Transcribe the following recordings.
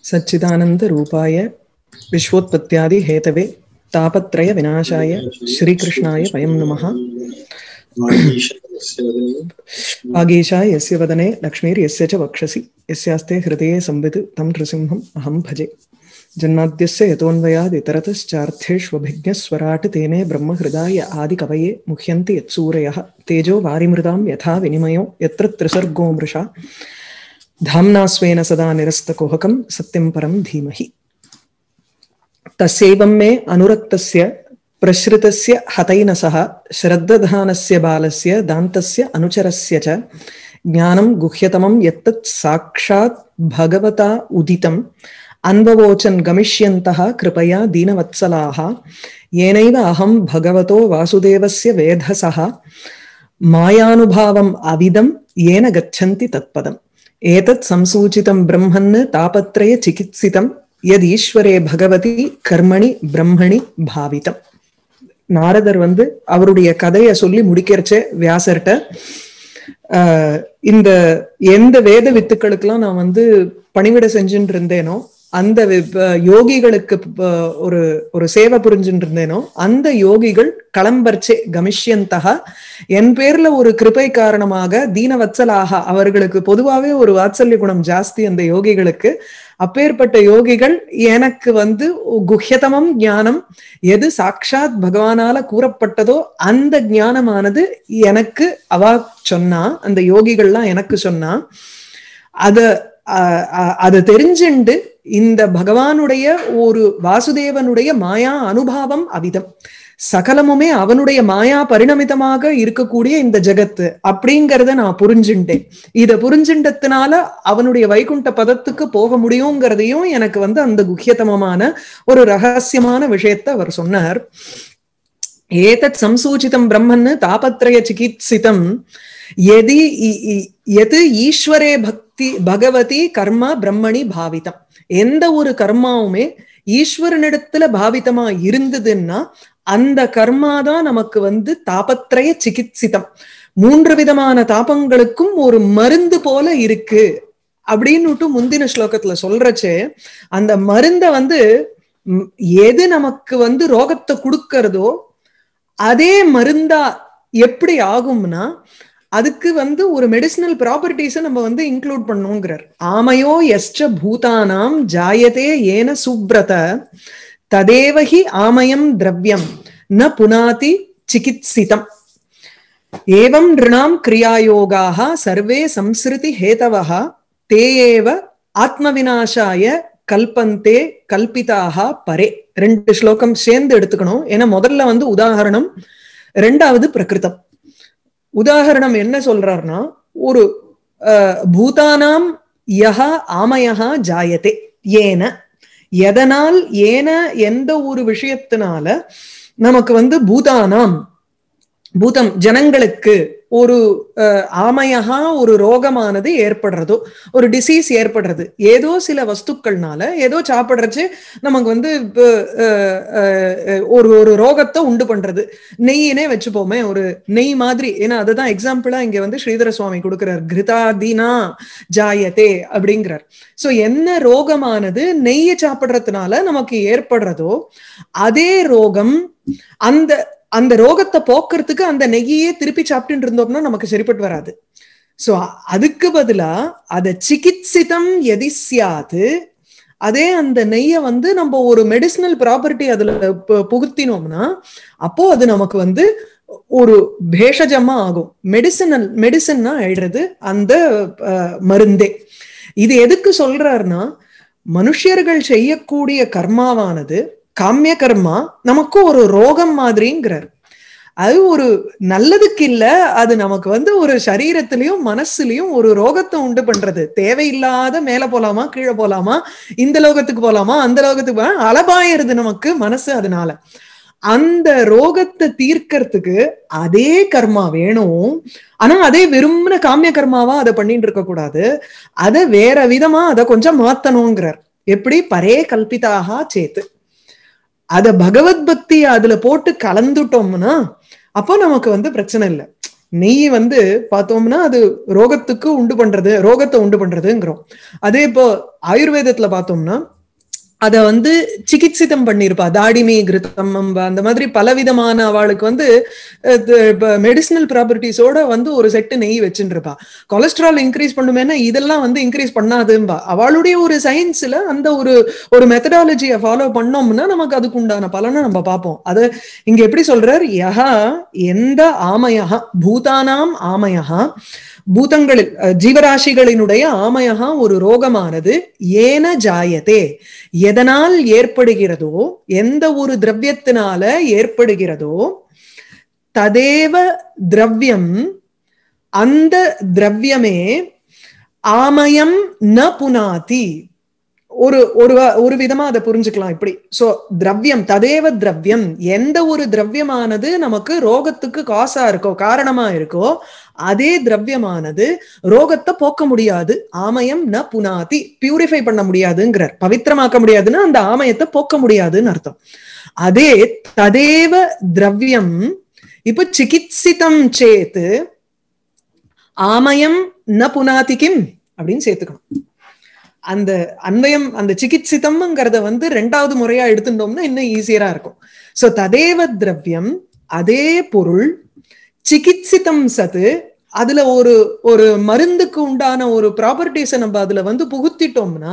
सच्चिदानन्दरूपाय विश्वोत्पत्त्यादिहेतवे तापत्रयविनाशाय श्रीकृष्णाय वयं नमः आगीशा यस्य वदने लक्ष्मीर्यस्य च वक्षसि यस्यास्ते हृदये संवित् तं नृसिंहम् अहं भजे जन्माद्यस्य यतोऽन्वयादितरतश्चार्थेष्वभिज्ञस्वराट् तेने ब्रह्महृदाय आदिकवये मुह्यन्ति यत्सूरयः तेजो वारिमृदां यथा विनिमयो यत्र त्रिसर्गो मृषा धाम्ना स्वेन सदा निरस्तकुहकं सत्यं परं धीमहि तस्यैवं मे अनुरक्तस्य प्रसृतस्य हतैनसः श्रद्दधानस्य बालस्य दान्तस्य अनुचरस्य च ज्ञानं गुह्यतमं यत्तत् साक्षात् भगवता उदितम् अन्ववोचन् गमिष्यन्तः कृपया दीनवत्सलाः येनैव अहं भगवतो वासुदेवस्य वेधसः मायानुभावम् अविदं येन गच्छन्ति तत्पदम् एतत् संसूचितं ब्रह्मन् तापत्रय चिकित्सितं यदீஸ்வரே பகவதி கர்மணி பிரம்மணி பாவிதம் நாரதர் வந்து அவருடைய கதையை சொல்லி முடிக்கிறச்சே வியாசர்கிட்ட இந்த எந்த வேத வித்துக்களுக்கெல்லாம் நான் வந்து பணிவிட செஞ்சுட்டு இருந்தேனோ அந்த யோகிகளுக்கு ஒரு ஒரு சேவை புரிஞ்சுட்டு இருந்தேனோ அந்த யோகிகள் களம்பர்ச்சே கமிஷ்யந்தகா என் பேர்ல ஒரு கிருபை காரணமாக தீனவத்சலாக அவர்களுக்கு பொதுவாவே ஒரு வாத்சல்ய குணம் ஜாஸ்தி அந்த யோகிகளுக்கு அப்பேற்பட்ட யோகிகள் எனக்கு வந்து குஹ்யதமம் ஞானம் எது சாட்சாத் பகவானால கூறப்பட்டதோ அந்த ஞானமானது எனக்கு அவா சொன்னா அந்த யோகிகள்லாம் எனக்கு சொன்னா அத அதை தெரிஞ்சுண்டு இந்த பகவானுடைய ஒரு வாசுதேவனுடைய மாயா அனுபாவம் அவிதம் சகலமுமே அவனுடைய மாயா பரிணமிதமாக இருக்கக்கூடிய இந்த ஜெகத்து அப்படிங்கறத நான் புரிஞ்சுட்டேன் இத புரிஞ்சுட்டதுனால அவனுடைய வைகுண்ட பதத்துக்கு போக முடியுங்கிறதையும் எனக்கு வந்து அந்த குஹ்யதமமான ஒரு ரகசியமான விஷயத்த அவர் சொன்னார் ஏதத் சம்சூச்சிதம் பிரம்மன்னு தாபத்ரய சிகித்சிதம் எதி எது ஈஸ்வரே பக்தி பகவதி கர்மா பிரம்மணி பாவிதம் எந்த ஒரு கர்மாவுமே ஈஸ்வரனிடத்துல பாவிதமா இருந்ததுன்னா அந்த கர்மா தான் நமக்கு வந்து தாபத்ரய சிகித்சிதம் மூன்று விதமான தாபங்களுக்கும் ஒரு மருந்து போல இருக்கு அப்படின்னுட்டு முந்தின ஸ்லோகத்துல சொல்றச்சே அந்த மருந்த வந்து எது நமக்கு வந்து ரோகத்தை கொடுக்கறதோ அதே மருந்தா எப்படி ஆகும்னா அதுக்கு வந்து ஒரு மெடிசினல் ப்ராப்பர்ட்டிஸை நம்ம வந்து இன்க்ளூட் பண்ணுங்கிறார் ஆமையோ எஸ்ட பூதானாம் ஜாயதே ஏன சுப்ரத ததேவஹி ஆமயம் திரவியம் ந புனாதி சிகித்சிதம் ஏவம் ரிணாம் கிரியாயோகாக சர்வே சம்ஸ்ருதி ஹேதவः தே ஏவ ஆத்மவினாசாய கல்பந்தே கல்பிதாக பரே ரெண்டு ஸ்லோகம் சேர்ந்து எடுத்துக்கணும் ஏன்னா முதல்ல வந்து உதாகரணம் ரெண்டாவது பிரகிருதம் உதாகரணம் என்ன சொல்றாருன்னா ஒரு பூதானாம் யஹா ஆமயஹா ஜாயதே ஏன எதனால் ஏன எந்த ஒரு விஷயத்தினால நமக்கு வந்து பூதானாம் பூதம் ஜனங்களுக்கு ஒரு ஆமையகா ஒரு ரோகமானது ஏற்படுறதோ ஒரு டிசீஸ் ஏற்படுறது ஏதோ சில வஸ்துக்கள்னால ஏதோ சாப்பிடுறச்சு நமக்கு வந்து ஒரு ஒரு ரோகத்தை உண்டு பண்றது நெய்யினே வச்சுப்போமே ஒரு நெய் மாதிரி ஏன்னா அதுதான் எக்ஸாம்பிளா இங்க வந்து ஸ்ரீதர சுவாமி கொடுக்கிறார் கிருதாதீனா ஜாயத்தே அப்படிங்கிறார் சோ என்ன ரோகமானது நெய்யை சாப்பிடுறதுனால நமக்கு ஏற்படுறதோ அதே ரோகம் அந்த அந்த ரோகத்தை போக்குறதுக்கு அந்த நெய்யே திருப்பி சாப்பிட்டு இருந்தோம்னா நமக்கு சரிப்பட்டு வராது சோ அதுக்கு பதிலா அதை சிகித்சிதம் எதி சியாது அதே அந்த நெய்யை வந்து நம்ம ஒரு மெடிசினல் ப்ராப்பர்ட்டி அதுல புகுத்தினோம்னா அப்போ அது நமக்கு வந்து ஒரு பேஷஜமா ஆகும் மெடிசனல் மெடிசன்னா ஆயிடுறது அந்த மருந்தே இது எதுக்கு சொல்றாருன்னா மனுஷர்கள் செய்யக்கூடிய கர்மாவானது காமிய கர்மா நமக்கு ஒரு ரோகம் மாதிரிங்கிறார் அது ஒரு நல்லதுக்கு இல்ல அது நமக்கு வந்து ஒரு சரீரத்திலயும் மனசுலயும் ஒரு ரோகத்தை உண்டு பண்றது தேவையில்லாத மேல போலாமா கீழே போலாமா இந்த லோகத்துக்கு போலாமா அந்த லோகத்துக்கு போலாம் அலபாயிருது நமக்கு மனசு அதனால அந்த ரோகத்தை தீர்க்கறதுக்கு அதே கர்மா வேணும் ஆனா அதே விரும்பின காமிய கர்மாவா அதை பண்ணிட்டு இருக்க கூடாது அதை வேற விதமா அதை கொஞ்சம் மாத்தணுங்கிறார் எப்படி பரே கல்பிதாக சேத்து அத பகவத் பக்தி அதுல போட்டு கலந்துட்டோம்னா அப்போ நமக்கு வந்து பிரச்சனை இல்லை நெய் வந்து பார்த்தோம்னா அது ரோகத்துக்கு உண்டு பண்றது ரோகத்தை உண்டு பண்றதுங்கிறோம் அதே இப்போ ஆயுர்வேதத்துல பார்த்தோம்னா அத வந்து சிகித்சிதம் பண்ணிருப்பா தாடிமி கிருத்தம் அம்ப அந்த மாதிரி பலவிதமான அவளுக்கு வந்து மெடிசினல் ப்ராப்பர்ட்டிஸோட வந்து ஒரு செட்டு நெய் வச்சுருப்பா கொலஸ்ட்ரால் இன்க்ரீஸ் பண்ணுமேனா இதெல்லாம் வந்து இன்க்ரீஸ் பண்ணாதும்பா அவளுடைய ஒரு சயின்ஸ்ல அந்த ஒரு ஒரு மெத்தடாலஜியை ஃபாலோ பண்ணோம்னா நமக்கு அதுக்கு உண்டான பலனை நம்ம பார்ப்போம் அது இங்க எப்படி சொல்றார் யஹா எந்த ஆமயஹா பூதானாம் ஆமயஹா பூதங்களில் ஜீவராசிகளினுடைய ஆமயகா ஒரு ரோகமானது ஏன ஜாயதே எதனால் ஏற்படுகிறதோ எந்த ஒரு திரவியத்தினால ஏற்படுகிறதோ ததேவ திரவியம் அந்த திரவியமே ஆமயம் ந புனாதி ஒரு ஒரு ஒரு விதமா அதை புரிஞ்சுக்கலாம் இப்படி சோ திரவியம் ததேவ திரவியம் எந்த ஒரு திரவியமானது நமக்கு ரோகத்துக்கு காசா இருக்கோ காரணமா இருக்கோ அதே திரவியமானது ரோகத்தை போக்க முடியாது ஆமயம் ந புனாதி பியூரிஃபை பண்ண முடியாதுங்கிறார் பவித்திரமாக்க முடியாதுன்னா அந்த ஆமயத்தை போக்க முடியாதுன்னு அர்த்தம் அதே ததேவ திரவியம் இப்ப சிகித்சிதம் சேத்து ஆமயம் ந புனாதி கிம் அப்படின்னு சேர்த்துக்கணும் அந்த அன்வயம் அந்த சிகித்சிதம்ங்கிறத வந்து ரெண்டாவது முறையா எடுத்துட்டோம்னா இன்னும் ஈஸியரா இருக்கும் சோ ததேவ திரவியம் அதே பொருள் சிகித்சிதம் சத்து அதுல ஒரு ஒரு மருந்துக்கு உண்டான ஒரு ப்ராப்பர்ட்டிஸை நம்ம அதுல வந்து புகுத்திட்டோம்னா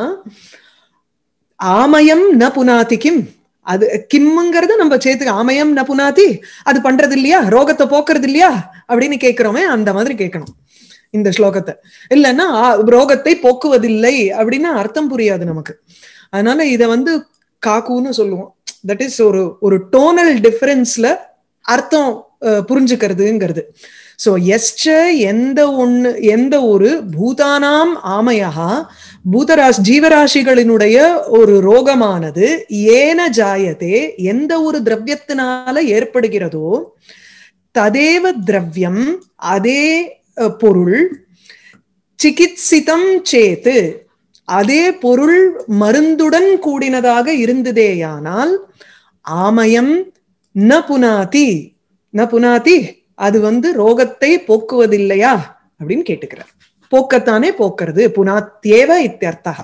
ஆமயம் ந புனாதி கிம் அது கிம்முங்கிறத நம்ம சேர்த்து ஆமயம் ந புனாதி அது பண்றது இல்லையா ரோகத்தை போக்குறது இல்லையா அப்படின்னு கேட்கிறோமே அந்த மாதிரி கேட்கணும் இந்த ஸ்லோகத்தை இல்லைன்னா ரோகத்தை போக்குவதில்லை அப்படின்னா அர்த்தம் புரியாது நமக்கு அதனால இத வந்து காக்குன்னு சொல்லுவோம் தட் இஸ் ஒரு ஒரு டோனல் டிஃபரன்ஸ்ல அர்த்தம் புரிஞ்சுக்கிறதுங்கிறது சோ எஸ்ச எந்த ஒண்ணு எந்த ஒரு பூதானாம் ஆமையா பூதராசி ஜீவராசிகளினுடைய ஒரு ரோகமானது ஏன ஜாயதே எந்த ஒரு திரவியத்தினால ஏற்படுகிறதோ ததேவ திரவியம் அதே பொருள் சிகித்சிதம் சேத்து அதே பொருள் மருந்துடன் கூடினதாக இருந்ததேயானால் ஆமயம் ந புனாதி ந புனாதி அது வந்து ரோகத்தை போக்குவதில்லையா அப்படின்னு கேட்டுக்கிறார் போக்கத்தானே போக்குறது புனாத்தியேவ இத்தியர்த்தா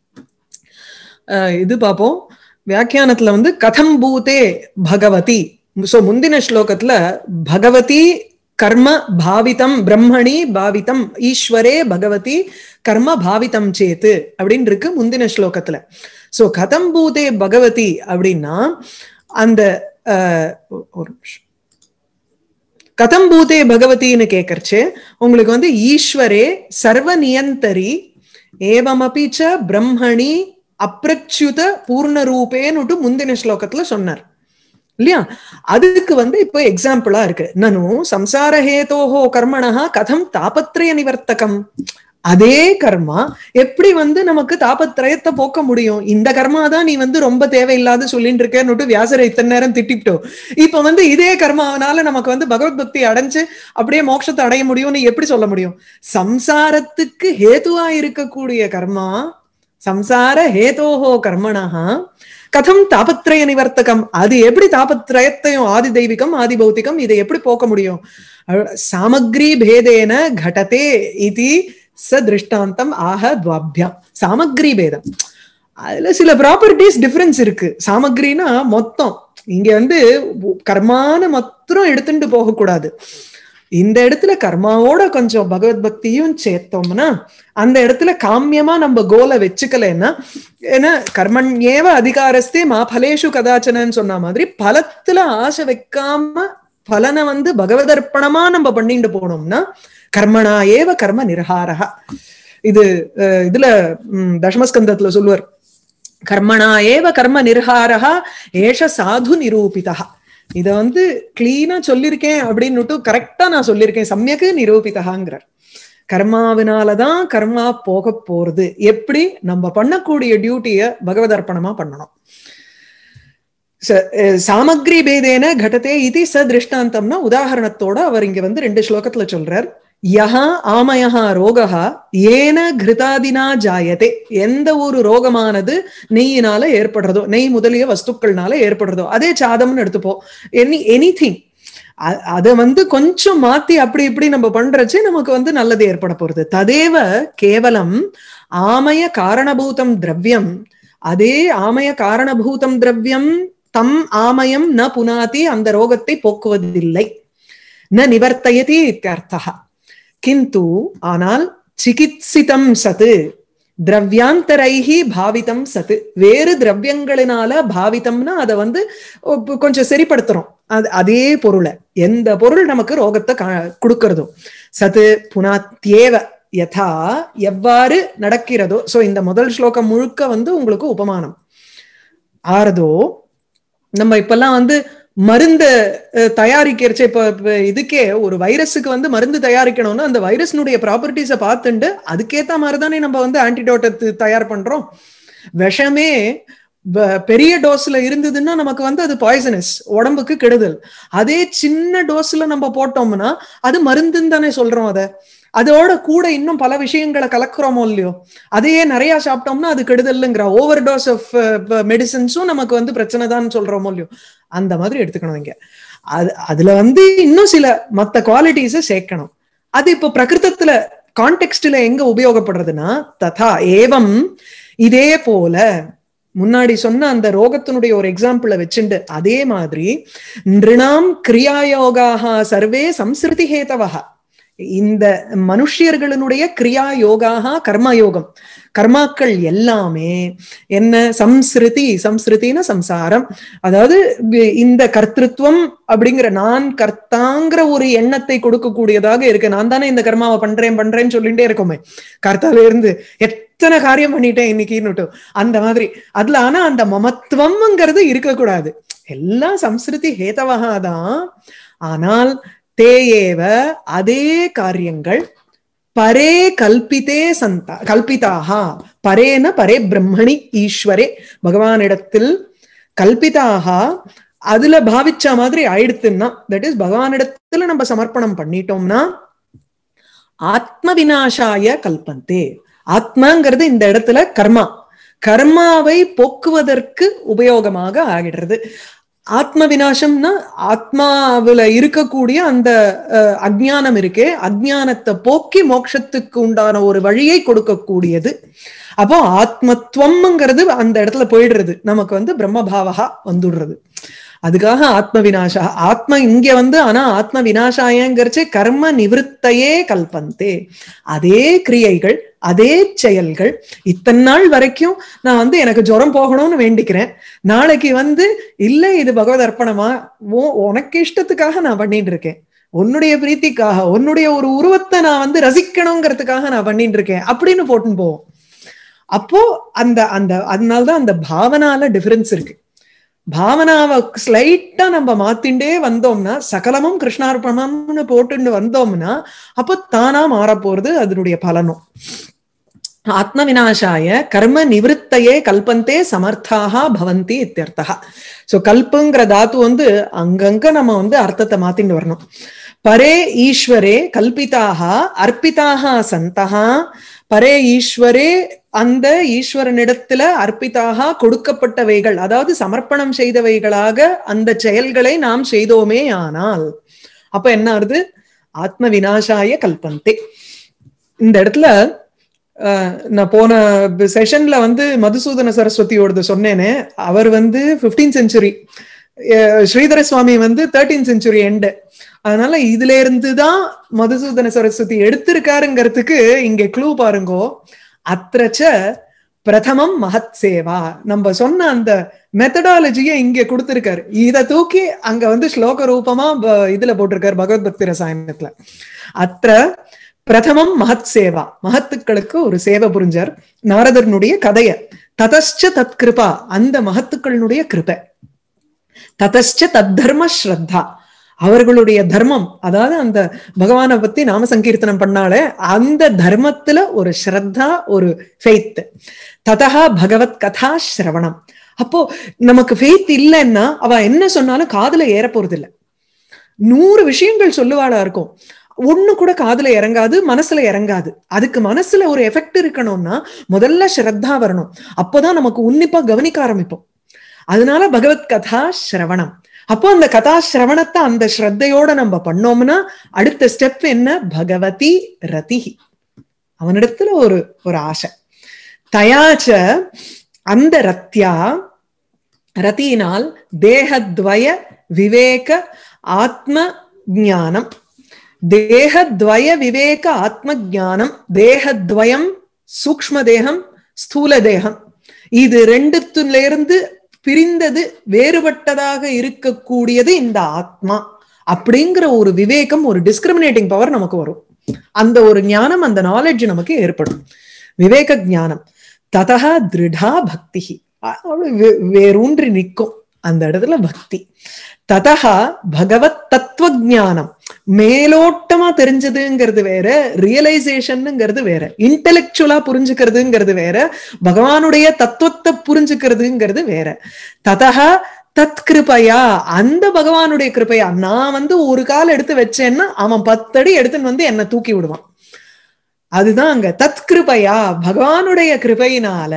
இது பார்ப்போம் வியாக்கியானத்துல வந்து கதம் பூதே பகவதி சோ முந்தின ஸ்லோகத்துல பகவதி கர்ம பாவிதம் பிரம்மணி பாவிதம் ஈஸ்வரே பகவதி கர்ம பாவிதம் சேத்து அப்படின்னு இருக்கு முந்தின ஸ்லோகத்துல சோ கதம் பூதே பகவதி அப்படின்னா அந்த ஒரு நிமிஷம் கதம் பூதே பகவதின்னு கேட்கறச்சு உங்களுக்கு வந்து ஈஸ்வரே சர்வ நியந்தரி ஏவமபி ச பிரம்மணி அப்பிரச்சுத பூர்ணரூபேன்னுட்டு முந்தின ஸ்லோகத்துல சொன்னார் இல்லையா அதுக்கு வந்து இப்போ எக்ஸாம்பிளா இருக்கு நனு சம்சார ஹேதோஹோ கர்மணா கதம் தாபத்ரய நிவர்த்தகம் அதே கர்மா எப்படி வந்து நமக்கு தாபத்திரயத்தை போக்க முடியும் இந்த கர்மா தான் நீ வந்து ரொம்ப தேவையில்லாத சொல்லிட்டு இருக்கேன்னு வியாசரை இத்தனை நேரம் திட்டிட்டோம் இப்ப வந்து இதே கர்மாவனால நமக்கு வந்து பகவத் பக்தி அடைஞ்சு அப்படியே மோட்சத்தை அடைய முடியும்னு எப்படி சொல்ல முடியும் சம்சாரத்துக்கு ஹேதுவா இருக்கக்கூடிய கர்மா சம்சார ஹேதோஹோ கர்மணா கதம் தாபத்ரய நிவர்த்தகம் அது எப்படி தாபத்ரயத்தையும் ஆதி தெய்வீகம் ஆதி பௌத்திகம் இதை எப்படி போக்க முடியும் சாமக்ரி பேதேன கடதே இது ச திருஷ்டாந்தம் ஆக துவாபியம் சாமக்ரி பேதம் அதுல சில ப்ராப்பர்ட்டிஸ் டிஃபரன்ஸ் இருக்கு சாமக்ரினா மொத்தம் இங்க வந்து கர்மான மொத்தம் எடுத்துட்டு போகக்கூடாது இந்த இடத்துல கர்மாவோட கொஞ்சம் பகவத் பக்தியும் சேர்த்தோம்னா அந்த இடத்துல காமியமா நம்ம கோலை வச்சுக்கலன்னா ஏன்னா கர்மன் ஏவ அதிகாரஸ்தே மா பலேஷு கதாச்சனன்னு சொன்ன மாதிரி பலத்துல ஆசை வைக்காம பலனை வந்து பகவதர்ப்பணமா நம்ம பண்ணிட்டு போனோம்னா கர்மனா ஏவ கர்ம நிர்ஹாரா இது இதுல தசமஸ்கந்தத்துல சொல்லுவார் கர்மனா ஏவ கர்ம நிர்ஹாரா ஏஷ சாது நிரூபிதா இத வந்து கிளீனா சொல்லியிருக்கேன் அப்படின்னுட்டு கரெக்டா நான் சொல்லியிருக்கேன் சமயக்கு நிரூபிதகாங்கிறார் கர்மாவினாலதான் கர்மா போக போறது எப்படி நம்ம பண்ணக்கூடிய டியூட்டிய பகவதர்ப்பணமா பண்ணணும் சாமக்ரி பேதேன கடத்தே இது ச திருஷ்டாந்தம்னா உதாரணத்தோட அவர் இங்க வந்து ரெண்டு ஸ்லோகத்துல சொல்றார் யஹா ஆமயஹா ரோகா ஏன கிருதாதினா ஜாயதே எந்த ஒரு ரோகமானது நெய்யினால ஏற்படுறதோ நெய் முதலிய வஸ்துக்கள்னால ஏற்படுறதோ அதே சாதம்னு எடுத்துப்போம் எனி எனி திங் அதை வந்து கொஞ்சம் மாத்தி அப்படி இப்படி நம்ம பண்றச்சு நமக்கு வந்து நல்லது ஏற்பட போறது ததேவ கேவலம் ஆமய காரணபூதம் திரவியம் அதே ஆமய காரணபூதம் திரவியம் தம் ஆமயம் ந புனாதி அந்த ரோகத்தை போக்குவதில்லை ந நிவர்த்தயதி இத்தியர்த்தா கிந்து ஆனால் சிகித்சிதம் சத்து திரவியாந்தரைஹி பாவிதம் சத்து வேறு திரவியங்களினால பாவிதம்னா அதை வந்து கொஞ்சம் சரிப்படுத்துறோம் அது அதே பொருளை எந்த பொருள் நமக்கு ரோகத்தை கொடுக்கறதோ சத்து புனாத்தியேவ யதா எவ்வாறு நடக்கிறதோ சோ இந்த முதல் ஸ்லோகம் முழுக்க வந்து உங்களுக்கு உபமானம் ஆறதோ நம்ம இப்பெல்லாம் வந்து மருந்து தயாரிக்கிறச்சு இப்ப இதுக்கே ஒரு வைரஸுக்கு வந்து மருந்து தயாரிக்கணும்னா அந்த வைரஸ்னுடைய ப்ராப்பர்ட்டிஸை பார்த்துட்டு அதுக்கேத்த மாதிரிதானே நம்ம வந்து ஆன்டிடோட்டை தயார் பண்றோம் விஷமே பெரிய டோஸ்ல இருந்ததுன்னா நமக்கு வந்து அது பாய்சனஸ் உடம்புக்கு கெடுதல் அதே சின்ன டோஸ்ல நம்ம போட்டோம்னா அது மருந்துன்னு தானே சொல்றோம் அதை அதோட கூட இன்னும் பல விஷயங்களை கலக்குறோமோ இல்லையோ அதையே நிறைய சாப்பிட்டோம்னா அது கெடுதல்ங்கிற ஓவர் டோஸ் ஆஃப் மெடிசன்ஸும் நமக்கு வந்து பிரச்சனை தான் சொல்றோமோ இல்லையோ அந்த மாதிரி எடுத்துக்கணும் இங்க அது அதுல வந்து இன்னும் சில மத்த குவாலிட்டிஸை சேர்க்கணும் அது இப்போ பிரகிருத்தத்துல கான்டெக்ட்ல எங்க உபயோகப்படுறதுன்னா ததா ஏவம் இதே போல முன்னாடி சொன்ன அந்த ரோகத்தினுடைய ஒரு எக்ஸாம்பிள வச்சுண்டு அதே மாதிரி நிருணாம் கிரியாயோகாக சர்வே சம்ஸ்ருதி ஹேதவகா இந்த மனுஷியர்களுடைய கிரியா யோகாக கர்மயோகம் கர்மாக்கள் எல்லாமே என்ன சம்ஸ்ருதி சம்ஸ்ருதின சம்சாரம் அதாவது இந்த கர்த்திருவம் அப்படிங்கிற நான் கர்த்தாங்கிற ஒரு எண்ணத்தை கொடுக்கக்கூடியதாக இருக்கு நான் தானே இந்த கர்மாவை பண்றேன் பண்றேன்னு சொல்லிட்டே இருக்கோமே கர்த்தால இருந்து எத்தனை காரியம் பண்ணிட்டேன் இன்னைக்குன்னு அந்த மாதிரி அதுல ஆனா அந்த மமத்துவம்ங்கிறது இருக்கக்கூடாது எல்லாம் சம்ஸ்ருதி ஹேதவகா தான் ஆனால் தேயேவ அதே காரியங்கள் பரே கல்பித்தே சந்தா கல்பிதாக பரேன பரே பிரம்மணி ஈஸ்வரே பகவானிடத்தில் கல்பிதாக அதுல பாவிச்ச மாதிரி ஆயிடுத்துன்னா தட் இஸ் பகவானிடத்துல நம்ம சமர்ப்பணம் பண்ணிட்டோம்னா ஆத்ம விநாசாய கல்பந்தே ஆத்மாங்கிறது இந்த இடத்துல கர்மா கர்மாவை போக்குவதற்கு உபயோகமாக ஆகிடுறது ஆத்ம விநாசம்னா ஆத்மாவில இருக்கக்கூடிய அந்த அஜ்ஞானம் இருக்கே அஜ்ஞானத்தை போக்கி மோட்சத்துக்கு உண்டான ஒரு வழியை கொடுக்கக்கூடியது அப்போ ஆத்மத்துவம்ங்கிறது அந்த இடத்துல போயிடுறது நமக்கு வந்து பிரம்மபாவகா வந்துடுறது அதுக்காக ஆத்ம விநாசா ஆத்ம இங்க வந்து ஆனா ஆத்ம விநாசாயங்கிறச்சே கர்ம நிவிருத்தையே கல்பந்தே அதே கிரியைகள் அதே செயல்கள் இத்தனை நாள் வரைக்கும் நான் வந்து எனக்கு ஜுரம் போகணும்னு வேண்டிக்கிறேன் நாளைக்கு வந்து இல்ல இது பகவத் அர்ப்பணமா உனக்கு இஷ்டத்துக்காக நான் பண்ணிட்டு இருக்கேன் உன்னுடைய பிரீத்திக்காக உன்னுடைய ஒரு உருவத்தை நான் வந்து ரசிக்கணுங்கிறதுக்காக நான் பண்ணிட்டு இருக்கேன் அப்படின்னு போட்டுன்னு போவோம் அப்போ அந்த அந்த அதனால்தான் அந்த பாவனால டிஃபரன்ஸ் இருக்கு பாவனாவை ஸ்லைட்டா நம்ம மாத்திண்டே வந்தோம்னா சகலமும் கிருஷ்ணார்ப்பணம்னு போட்டுன்னு வந்தோம்னா அப்போ தானா மாறப்போறது அதனுடைய பலனும் ஆத்ம விநாசாய கர்ம நிவிருத்தையே கல்பந்தே சமர்த்தாக பவந்தி இத்தியர்த்தா சோ கல்புங்கிற தாத்து வந்து அங்கங்க நம்ம வந்து அர்த்தத்தை மாத்திட்டு வரணும் பரே ஈஸ்வரே கல்பிதாக அர்ப்பிதாக சந்தகா பரே ஈஸ்வரே அந்த ஈஸ்வரனிடத்துல அர்ப்பிதாக கொடுக்கப்பட்டவைகள் அதாவது சமர்ப்பணம் செய்தவைகளாக அந்த செயல்களை நாம் செய்தோமே ஆனால் அப்ப என்ன ஆறுது ஆத்ம விநாசாய கல்பந்தே இந்த இடத்துல நான் போன செஷன்ல வந்து மதுசூதன சரஸ்வதியோடது சொன்னேனே அவர் வந்து பிப்டீன் செஞ்சுரி ஸ்ரீதர சுவாமி வந்து தேர்டீன் செஞ்சுரி எண்டு அதனால இதுல இருந்துதான் மதுசூதன சரஸ்வதி எடுத்திருக்காருங்கிறதுக்கு இங்க க்ளூ பாருங்கோ அத்திரச்ச பிரதமம் மகத் சேவா நம்ம சொன்ன அந்த மெத்தடாலஜியை இங்க கொடுத்திருக்காரு இத தூக்கி அங்க வந்து ஸ்லோக ரூபமா இதுல போட்டிருக்காரு பகவத் பக்தி ரசாயனத்துல அத்த பிரதமம் மகத் சேவா மகத்துக்களுக்கு ஒரு சேவை புரிஞ்சார் நாரதனுடைய கதைய ததச்ச தத் கிருபா அந்த மகத்துக்களினுடைய கிருபை ததச்ச தத் தர்ம ஸ்ரத்தா அவர்களுடைய தர்மம் அதாவது அந்த பகவானை பத்தி நாம சங்கீர்த்தனம் பண்ணாலே அந்த தர்மத்துல ஒரு ஸ்ரத்தா ஒரு ஃபெய்த் ததா பகவத் கதா சிரவணம் அப்போ நமக்கு ஃபெய்த் இல்லைன்னா அவ என்ன சொன்னாலும் காதுல ஏற போறது இல்லை நூறு விஷயங்கள் சொல்லுவாளா இருக்கும் ஒண்ணு கூட காதுல இறங்காது மனசுல இறங்காது அதுக்கு மனசுல ஒரு எஃபெக்ட் இருக்கணும்னா முதல்ல ஸ்ரத்தா வரணும் அப்போதான் நமக்கு உன்னிப்பா கவனிக்க ஆரம்பிப்போம் அதனால பகவத் கதா சிரவணம் அப்போ அந்த கதா சிரவணத்தை அந்த ஸ்ரத்தையோட நம்ம பண்ணோம்னா அடுத்த ஸ்டெப் என்ன பகவதி ரதிஹி அவனிடத்துல ஒரு ஒரு ஆசை தயாச்ச அந்த ரத்யா ரத்தியினால் தேகத்வய விவேக ஆத்ம ஞானம் தேகத்வய விவேக ஆத்ம ஞானம் தேகத்வயம் சூக்ம தேகம் ஸ்தூல தேகம் இது ரெண்டுத்துல இருந்து பிரிந்தது வேறுபட்டதாக இருக்கக்கூடியது இந்த ஆத்மா அப்படிங்கிற ஒரு விவேகம் ஒரு டிஸ்கிரிமினேட்டிங் பவர் நமக்கு வரும் அந்த ஒரு ஞானம் அந்த நாலேஜ் நமக்கு ஏற்படும் விவேக ஞானம் ததா திருடா பக்தி வேரூன்றி நிற்கும் அந்த இடத்துல பக்தி ததா பகவத் தத்துவ ஜானம் மேலோட்டமா தெரிஞ்சதுங்கிறது வேற ரியலைசேஷன்ங்கிறது வேற இன்டெலெக்சுவலா புரிஞ்சுக்கிறதுங்கிறது வேற பகவானுடைய தத்துவத்தை புரிஞ்சுக்கிறதுங்கிறது வேற ததா தத் கிருபையா அந்த பகவானுடைய கிருபையா நான் வந்து ஒரு கால் எடுத்து வச்சேன்னா அவன் பத்தடி எடுத்துன்னு வந்து என்ன தூக்கி விடுவான் அதுதான் அங்க தத் கிருபையா பகவானுடைய கிருபையினால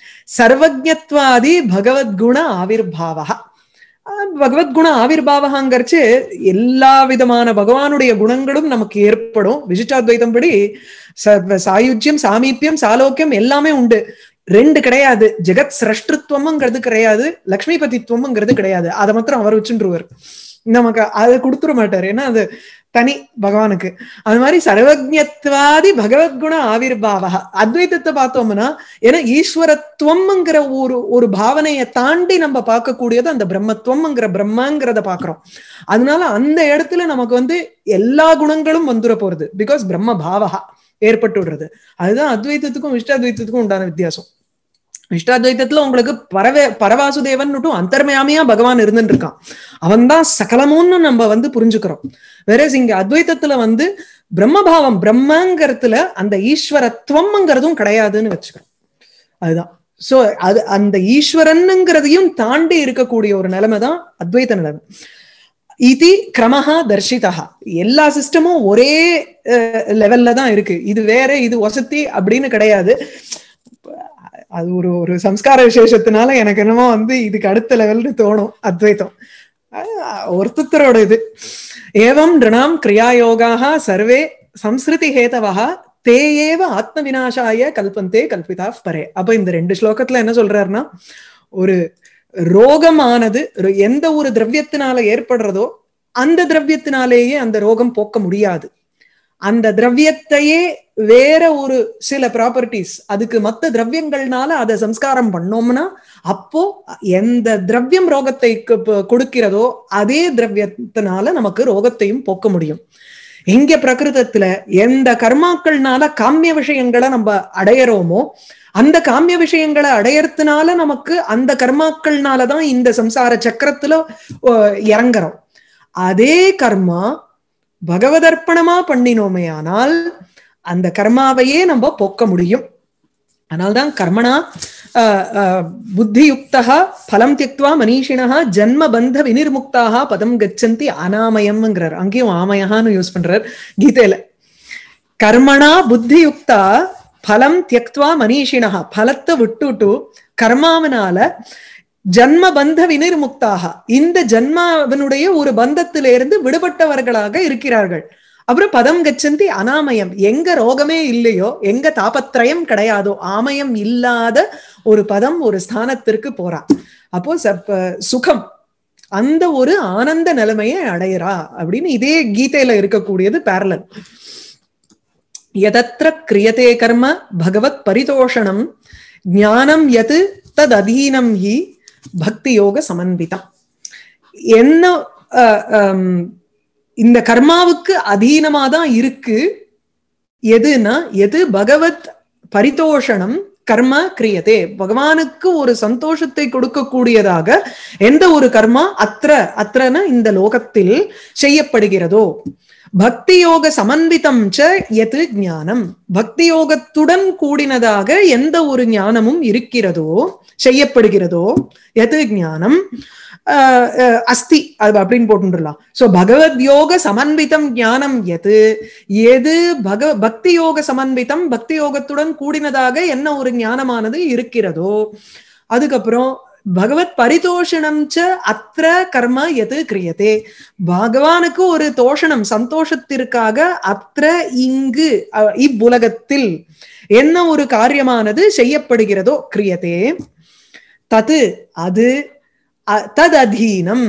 சர்வஜத்வாதி பகவத்குண ஆவிர்பாவா பகவத்குண ஆவிர்பாவகாங்கிறச்சு எல்லா விதமான பகவானுடைய குணங்களும் நமக்கு ஏற்படும் விசிஷ்டாத்வைதம் படி சாயுஜ்யம் சாமீபியம் சாலோக்கியம் எல்லாமே உண்டு ரெண்டு கிடையாது ஜெகத் சிரஷ்டிருவம்ங்கிறது கிடையாது லக்ஷ்மிபதித்துவம்ங்கிறது கிடையாது அதை மாத்திரம் அவர் வச்சுருவார் நமக்கு அதை கொடுத்துட மாட்டாரு ஏன்னா அது தனி பகவானுக்கு அது மாதிரி சர்வஜத்வாதி பகவத்குண ஆவிர்பாவா அத்வைத்தத்தை பார்த்தோம்னா ஏன்னா ஈஸ்வரத்துவம்ங்கிற ஒரு ஒரு பாவனையை தாண்டி நம்ம பார்க்கக்கூடியது அந்த பிரம்மத்துவம்ங்கிற பிரம்மங்கிறத பாக்குறோம் அதனால அந்த இடத்துல நமக்கு வந்து எல்லா குணங்களும் வந்துட போறது பிகாஸ் பிரம்ம பாவகா ஏற்பட்டு விடுறது அதுதான் அத்வைத்தத்துக்கும் இஷ்டாத்வைத்தத்துக்கும் உண்டான வித்தியாசம் இஷ்டாத்வைத்தத்துல உங்களுக்கு பரவே பரவாசுதேவன் அந்தர்மயாமியா பகவான் இருந்துட்டு இருக்கான் அவன் தான் சகலமும்னு நம்ம வந்து புரிஞ்சுக்கிறோம் வேற இங்க அத்வைத்தத்துல வந்து பிரம்மபாவம் பிரம்மங்கிறதுல அந்த ஈஸ்வரத்துவம்ங்கிறதும் கிடையாதுன்னு வச்சுக்கிறோம் அதுதான் சோ அது அந்த ஈஸ்வரனுங்கிறதையும் தாண்டி இருக்கக்கூடிய ஒரு நிலைமை தான் அத்வைத்த நிலைமை இது கிரமஹா தர்ஷிதா எல்லா சிஸ்டமும் ஒரே லெவல்ல தான் இருக்கு இது வேற இது வசதி அப்படின்னு கிடையாது அது ஒரு ஒரு சம்ஸ்கார விசேஷத்தினால எனக்கு என்னமோ வந்து இதுக்கு அடுத்த லெவல்னு தோணும் அத்வைத்தம் ஒருத்தரோட இது ஏவம் நிருணாம் கிரியாயோகாக சர்வே சம்ஸ்கிருதி ஹேதவா தேயேவ ஆத்ம விநாசாய கல்பந்தே கல்பிதா பரே அப்ப இந்த ரெண்டு ஸ்லோகத்துல என்ன சொல்றாருன்னா ஒரு ரோகமானது எந்த ஒரு திரவியத்தினால ஏற்படுறதோ அந்த திரவியத்தினாலேயே அந்த ரோகம் போக்க முடியாது அந்த திரவியத்தையே வேற ஒரு சில ப்ராப்பர்ட்டிஸ் அதுக்கு மத்த திரவியங்கள்னால அதை சம்ஸ்காரம் பண்ணோம்னா அப்போ எந்த திரவியம் ரோகத்தை கொடுக்கிறதோ அதே திரவியத்தினால நமக்கு ரோகத்தையும் போக்க முடியும் எங்க பிரகிருதத்துல எந்த கர்மாக்கள்னால காமிய விஷயங்களை நம்ம அடையறோமோ அந்த காமிய விஷயங்களை அடையறதுனால நமக்கு அந்த கர்மாக்கள்னாலதான் இந்த சம்சார சக்கரத்துல இறங்குறோம் அதே கர்மா பகவதர்ப்பணமா பண்ணினோமே ஆனால் அந்த கர்மாவையே நம்ம போக்க முடியும் அதனால்தான் கர்மனா புத்தியுக்தா பலம் தியக்துவா மனிஷினா ஜன்ம பந்த வினிர்முக்தாக பதம் கச்சந்தி அனாமயம்ங்கிறார் அங்கேயும் ஆமயகான்னு யூஸ் பண்றார் கீதையில கர்மனா புத்தியுக்தா பலம் தியக்துவா மனிஷினா பலத்தை விட்டுட்டு கர்மாவனால ஜன்ம பந்த வினிர்முக்தாக இந்த ஜன்மாவனுடைய ஒரு பந்தத்திலிருந்து விடுபட்டவர்களாக இருக்கிறார்கள் அப்புறம் பதம் கச்சந்தி அனாமயம் எங்க ரோகமே இல்லையோ எங்க தாபத்திரயம் கிடையாதோ ஆமயம் இல்லாத ஒரு பதம் ஒரு ஸ்தானத்திற்கு போறா அப்போ சுகம் அந்த ஒரு ஆனந்த நிலைமையை அடையிறா அப்படின்னு இதே கீதையில இருக்கக்கூடியது பேரலன் எதத்திர கிரியதே கர்ம பகவத் பரிதோஷணம் ஞானம் எது தத் அதீனம் ஹி பக்தி யோக சமன்விதம் என்ன இந்த கர்மாவுக்கு அதீனமா தான் இருக்கு எதுனா எது பகவத் பரிதோஷணம் கர்ம கிரியதே பகவானுக்கு ஒரு சந்தோஷத்தை கொடுக்கக்கூடியதாக எந்த ஒரு கர்மா அத்திர அத்திரன இந்த லோகத்தில் செய்யப்படுகிறதோ பக்தி யோக சமன்விதம் ச எது ஞானம் பக்தி யோகத்துடன் கூடினதாக எந்த ஒரு ஞானமும் இருக்கிறதோ செய்யப்படுகிறதோ எது ஞானம் அஸ்தி அது அப்படின்னு போட்டுலாம் சோ பகவத் யோக சமன்விதம் ஞானம் எது எது பக பக்தி யோக சமன்விதம் பக்தி யோகத்துடன் கூடினதாக என்ன ஒரு ஞானமானது இருக்கிறதோ அதுக்கப்புறம் பகவத் பரிதோஷணம் ச அத்திர கர்ம எது கிரியதே பகவானுக்கு ஒரு தோஷணம் சந்தோஷத்திற்காக அத்திர இங்கு அஹ், இவ்வுலகத்தில் என்ன ஒரு காரியமானது செய்யப்படுகிறதோ கிரியதே தது அது அ- தத் அதீனம்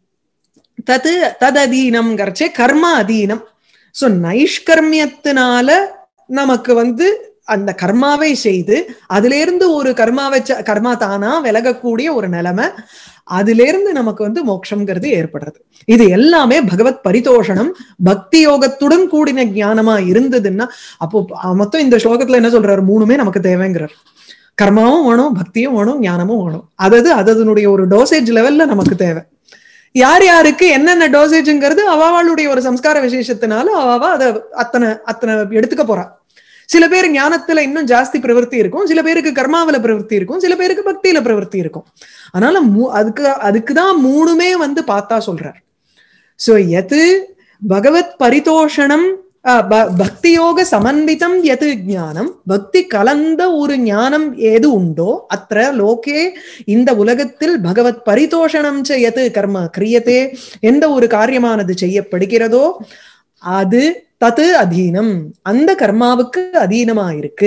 தது தததீனம்ங்கிறச்சே கர்ம அதீனம் சோ நைஷ்கர்மியத்தினால நமக்கு வந்து அந்த கர்மாவை செய்து அதுல இருந்து ஒரு கர்மாவை ச- கர்மா தானா விலகக்கூடிய ஒரு நிலைமை அதுல இருந்து நமக்கு வந்து மோட்சம்ங்கிறது ஏற்படுறது இது எல்லாமே பகவத் பரிதோஷணம் பக்தி யோகத்துடன் கூடின ஞானமா இருந்ததுன்னா அப்போ அஹ், மொத்தம் இந்த ஸ்லோகத்துல என்ன சொல்றாரு மூணுமே நமக்கு தேவைங்கிறார் கர்மாவும் வேணும் பக்தியும் வேணும் ஞானமும் வேணும் அதாவது அதனுடைய ஒரு டோசேஜ் லெவல்ல நமக்கு தேவை யார் யாருக்கு என்னென்ன டோசேஜ்ங்கிறது அவாவாளுடைய ஒரு சம்ஸ்கார விசேஷத்தினால அவாவா அதை அத்தனை அத்தனை எடுத்துக்க போறா சில பேர் ஞானத்துல இன்னும் ஜாஸ்தி பிரவருத்தி இருக்கும் சில பேருக்கு கர்மாவில பிரவருத்தி இருக்கும் சில பேருக்கு பக்தியில பிரவருத்தி இருக்கும் அதனால மூ- அதுக்கு அதுக்குதான் மூணுமே வந்து பார்த்தா சொல்றார் சோ எது பகவத் பரிதோஷணம் அஹ், ப- பக்தி யோக சமன்விதம் எது ஞானம் பக்தி கலந்த ஒரு ஞானம் ஏது உண்டோ அத்த லோகே இந்த உலகத்தில் பகவத் பரிதோஷணம் ச எது கர்ம கிரியத்தே எந்த ஒரு காரியமானது செய்யப்படுகிறதோ அது தது அதீனம் அந்த கர்மாவுக்கு அதீனமா இருக்கு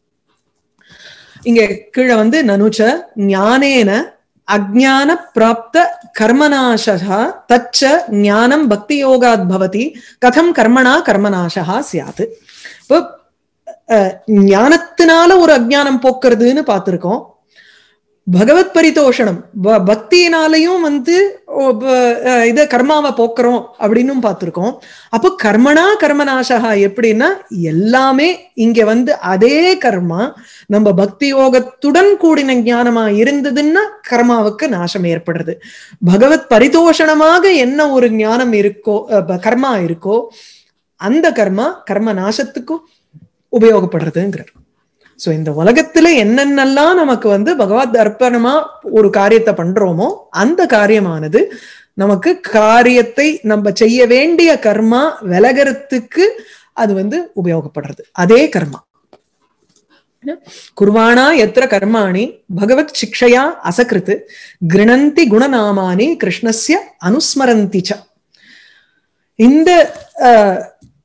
இங்க கீழே வந்து நனுச்ச ஞானேன அஜான பிராப்த கர்மநாசா தச்ச ஞானம் பக்தி யோகாத் பவதி கதம் கர்மணா கர்மநாசா சியாத் இப்போ அஹ், ஞானத்தினால ஒரு அஜ்ஞானம் போக்குறதுன்னு பார்த்திருக்கோம் பகவத் பரிதோஷணம் ப- பக்தியினாலையும் வந்து ஓ, ப- அஹ், இத கர்மாவை போக்குறோம் அப்படின்னும் பார்த்திருக்கோம் அப்போ கர்மனா கர்மநாசகா எப்படின்னா எல்லாமே இங்க வந்து அதே கர்மா நம்ம பக்தி யோகத்துடன் கூடின ஞானமா இருந்ததுன்னா கர்மாவுக்கு நாசம் ஏற்படுறது பகவத் பரிதோஷணமாக என்ன ஒரு ஞானம் இருக்கோ அஹ், ப- கர்மா இருக்கோ அந்த கர்மா கர்ம நாசத்துக்கும் உபயோகப்படுறதுங்கிறார் சோ இந்த உலகத்துல என்னென்னலாம் நமக்கு வந்து பகவத் அர்ப்பணமா ஒரு காரியத்தை பண்றோமோ அந்த காரியமானது நமக்கு காரியத்தை நம்ம செய்ய வேண்டிய கர்மா விலகறதுக்கு அது வந்து உபயோகப்படுறது அதே கர்மா குர்வாணா எத்திர கர்மாணி பகவத் சிக்ஷயா அசகிருத் கிருணந்தி குணநாமானி கிருஷ்ணஸ்ய அனுஸ்மரந்தி ச இந்த அஹ்,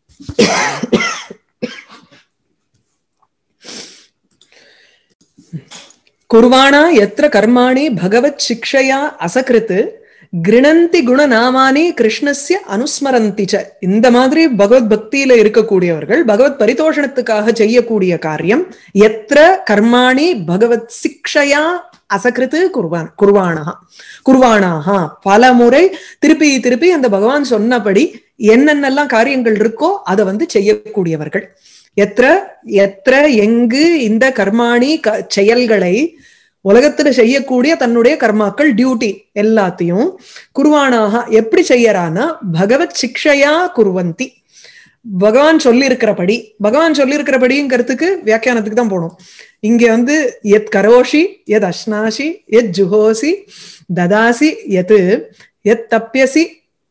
குர்வாணா எத்திர கர்மாணி பகவத் சிக்ஷயா அசகிருத் கிருணந்தி குணநாமானி கிருஷ்ணஸ்ய அனுஸ்மரந்தி ச இந்த மாதிரி பகவத் பக்தியில இருக்கக்கூடியவர்கள் பகவத் பரிதோஷணத்துக்காக செய்யக்கூடிய காரியம் எத்திர கர்மாணி பகவத் சிக்ஷயா அசகிருத்து குர்வான் குர்வாணா குர்வாணாஹா பல முறை திருப்பி திருப்பி அந்த பகவான் சொன்னபடி என்னென்னலாம் காரியங்கள் இருக்கோ அதை வந்து செய்யக்கூடியவர்கள் எத்திர எத்திர எங்கு இந்த கர்மாணி க- செயல்களை உலகத்துல செய்யக்கூடிய தன்னுடைய கர்மாக்கள் டியூட்டி எல்லாத்தையும் குருவானாக எப்படி செய்யறானா பகவத் சிக்ஷையா குருவந்தி பகவான் சொல்லியிருக்கிறபடி பகவான் சொல்லியிருக்கிறபடிங்கிறதுக்கு வியாக்கியானத்துக்கு தான் போகணும் இங்க வந்து எத் கரோஷி எத் அஷ்னாசி எத் ஜுஹோசி ததாசி எத் எத் தப்பியசி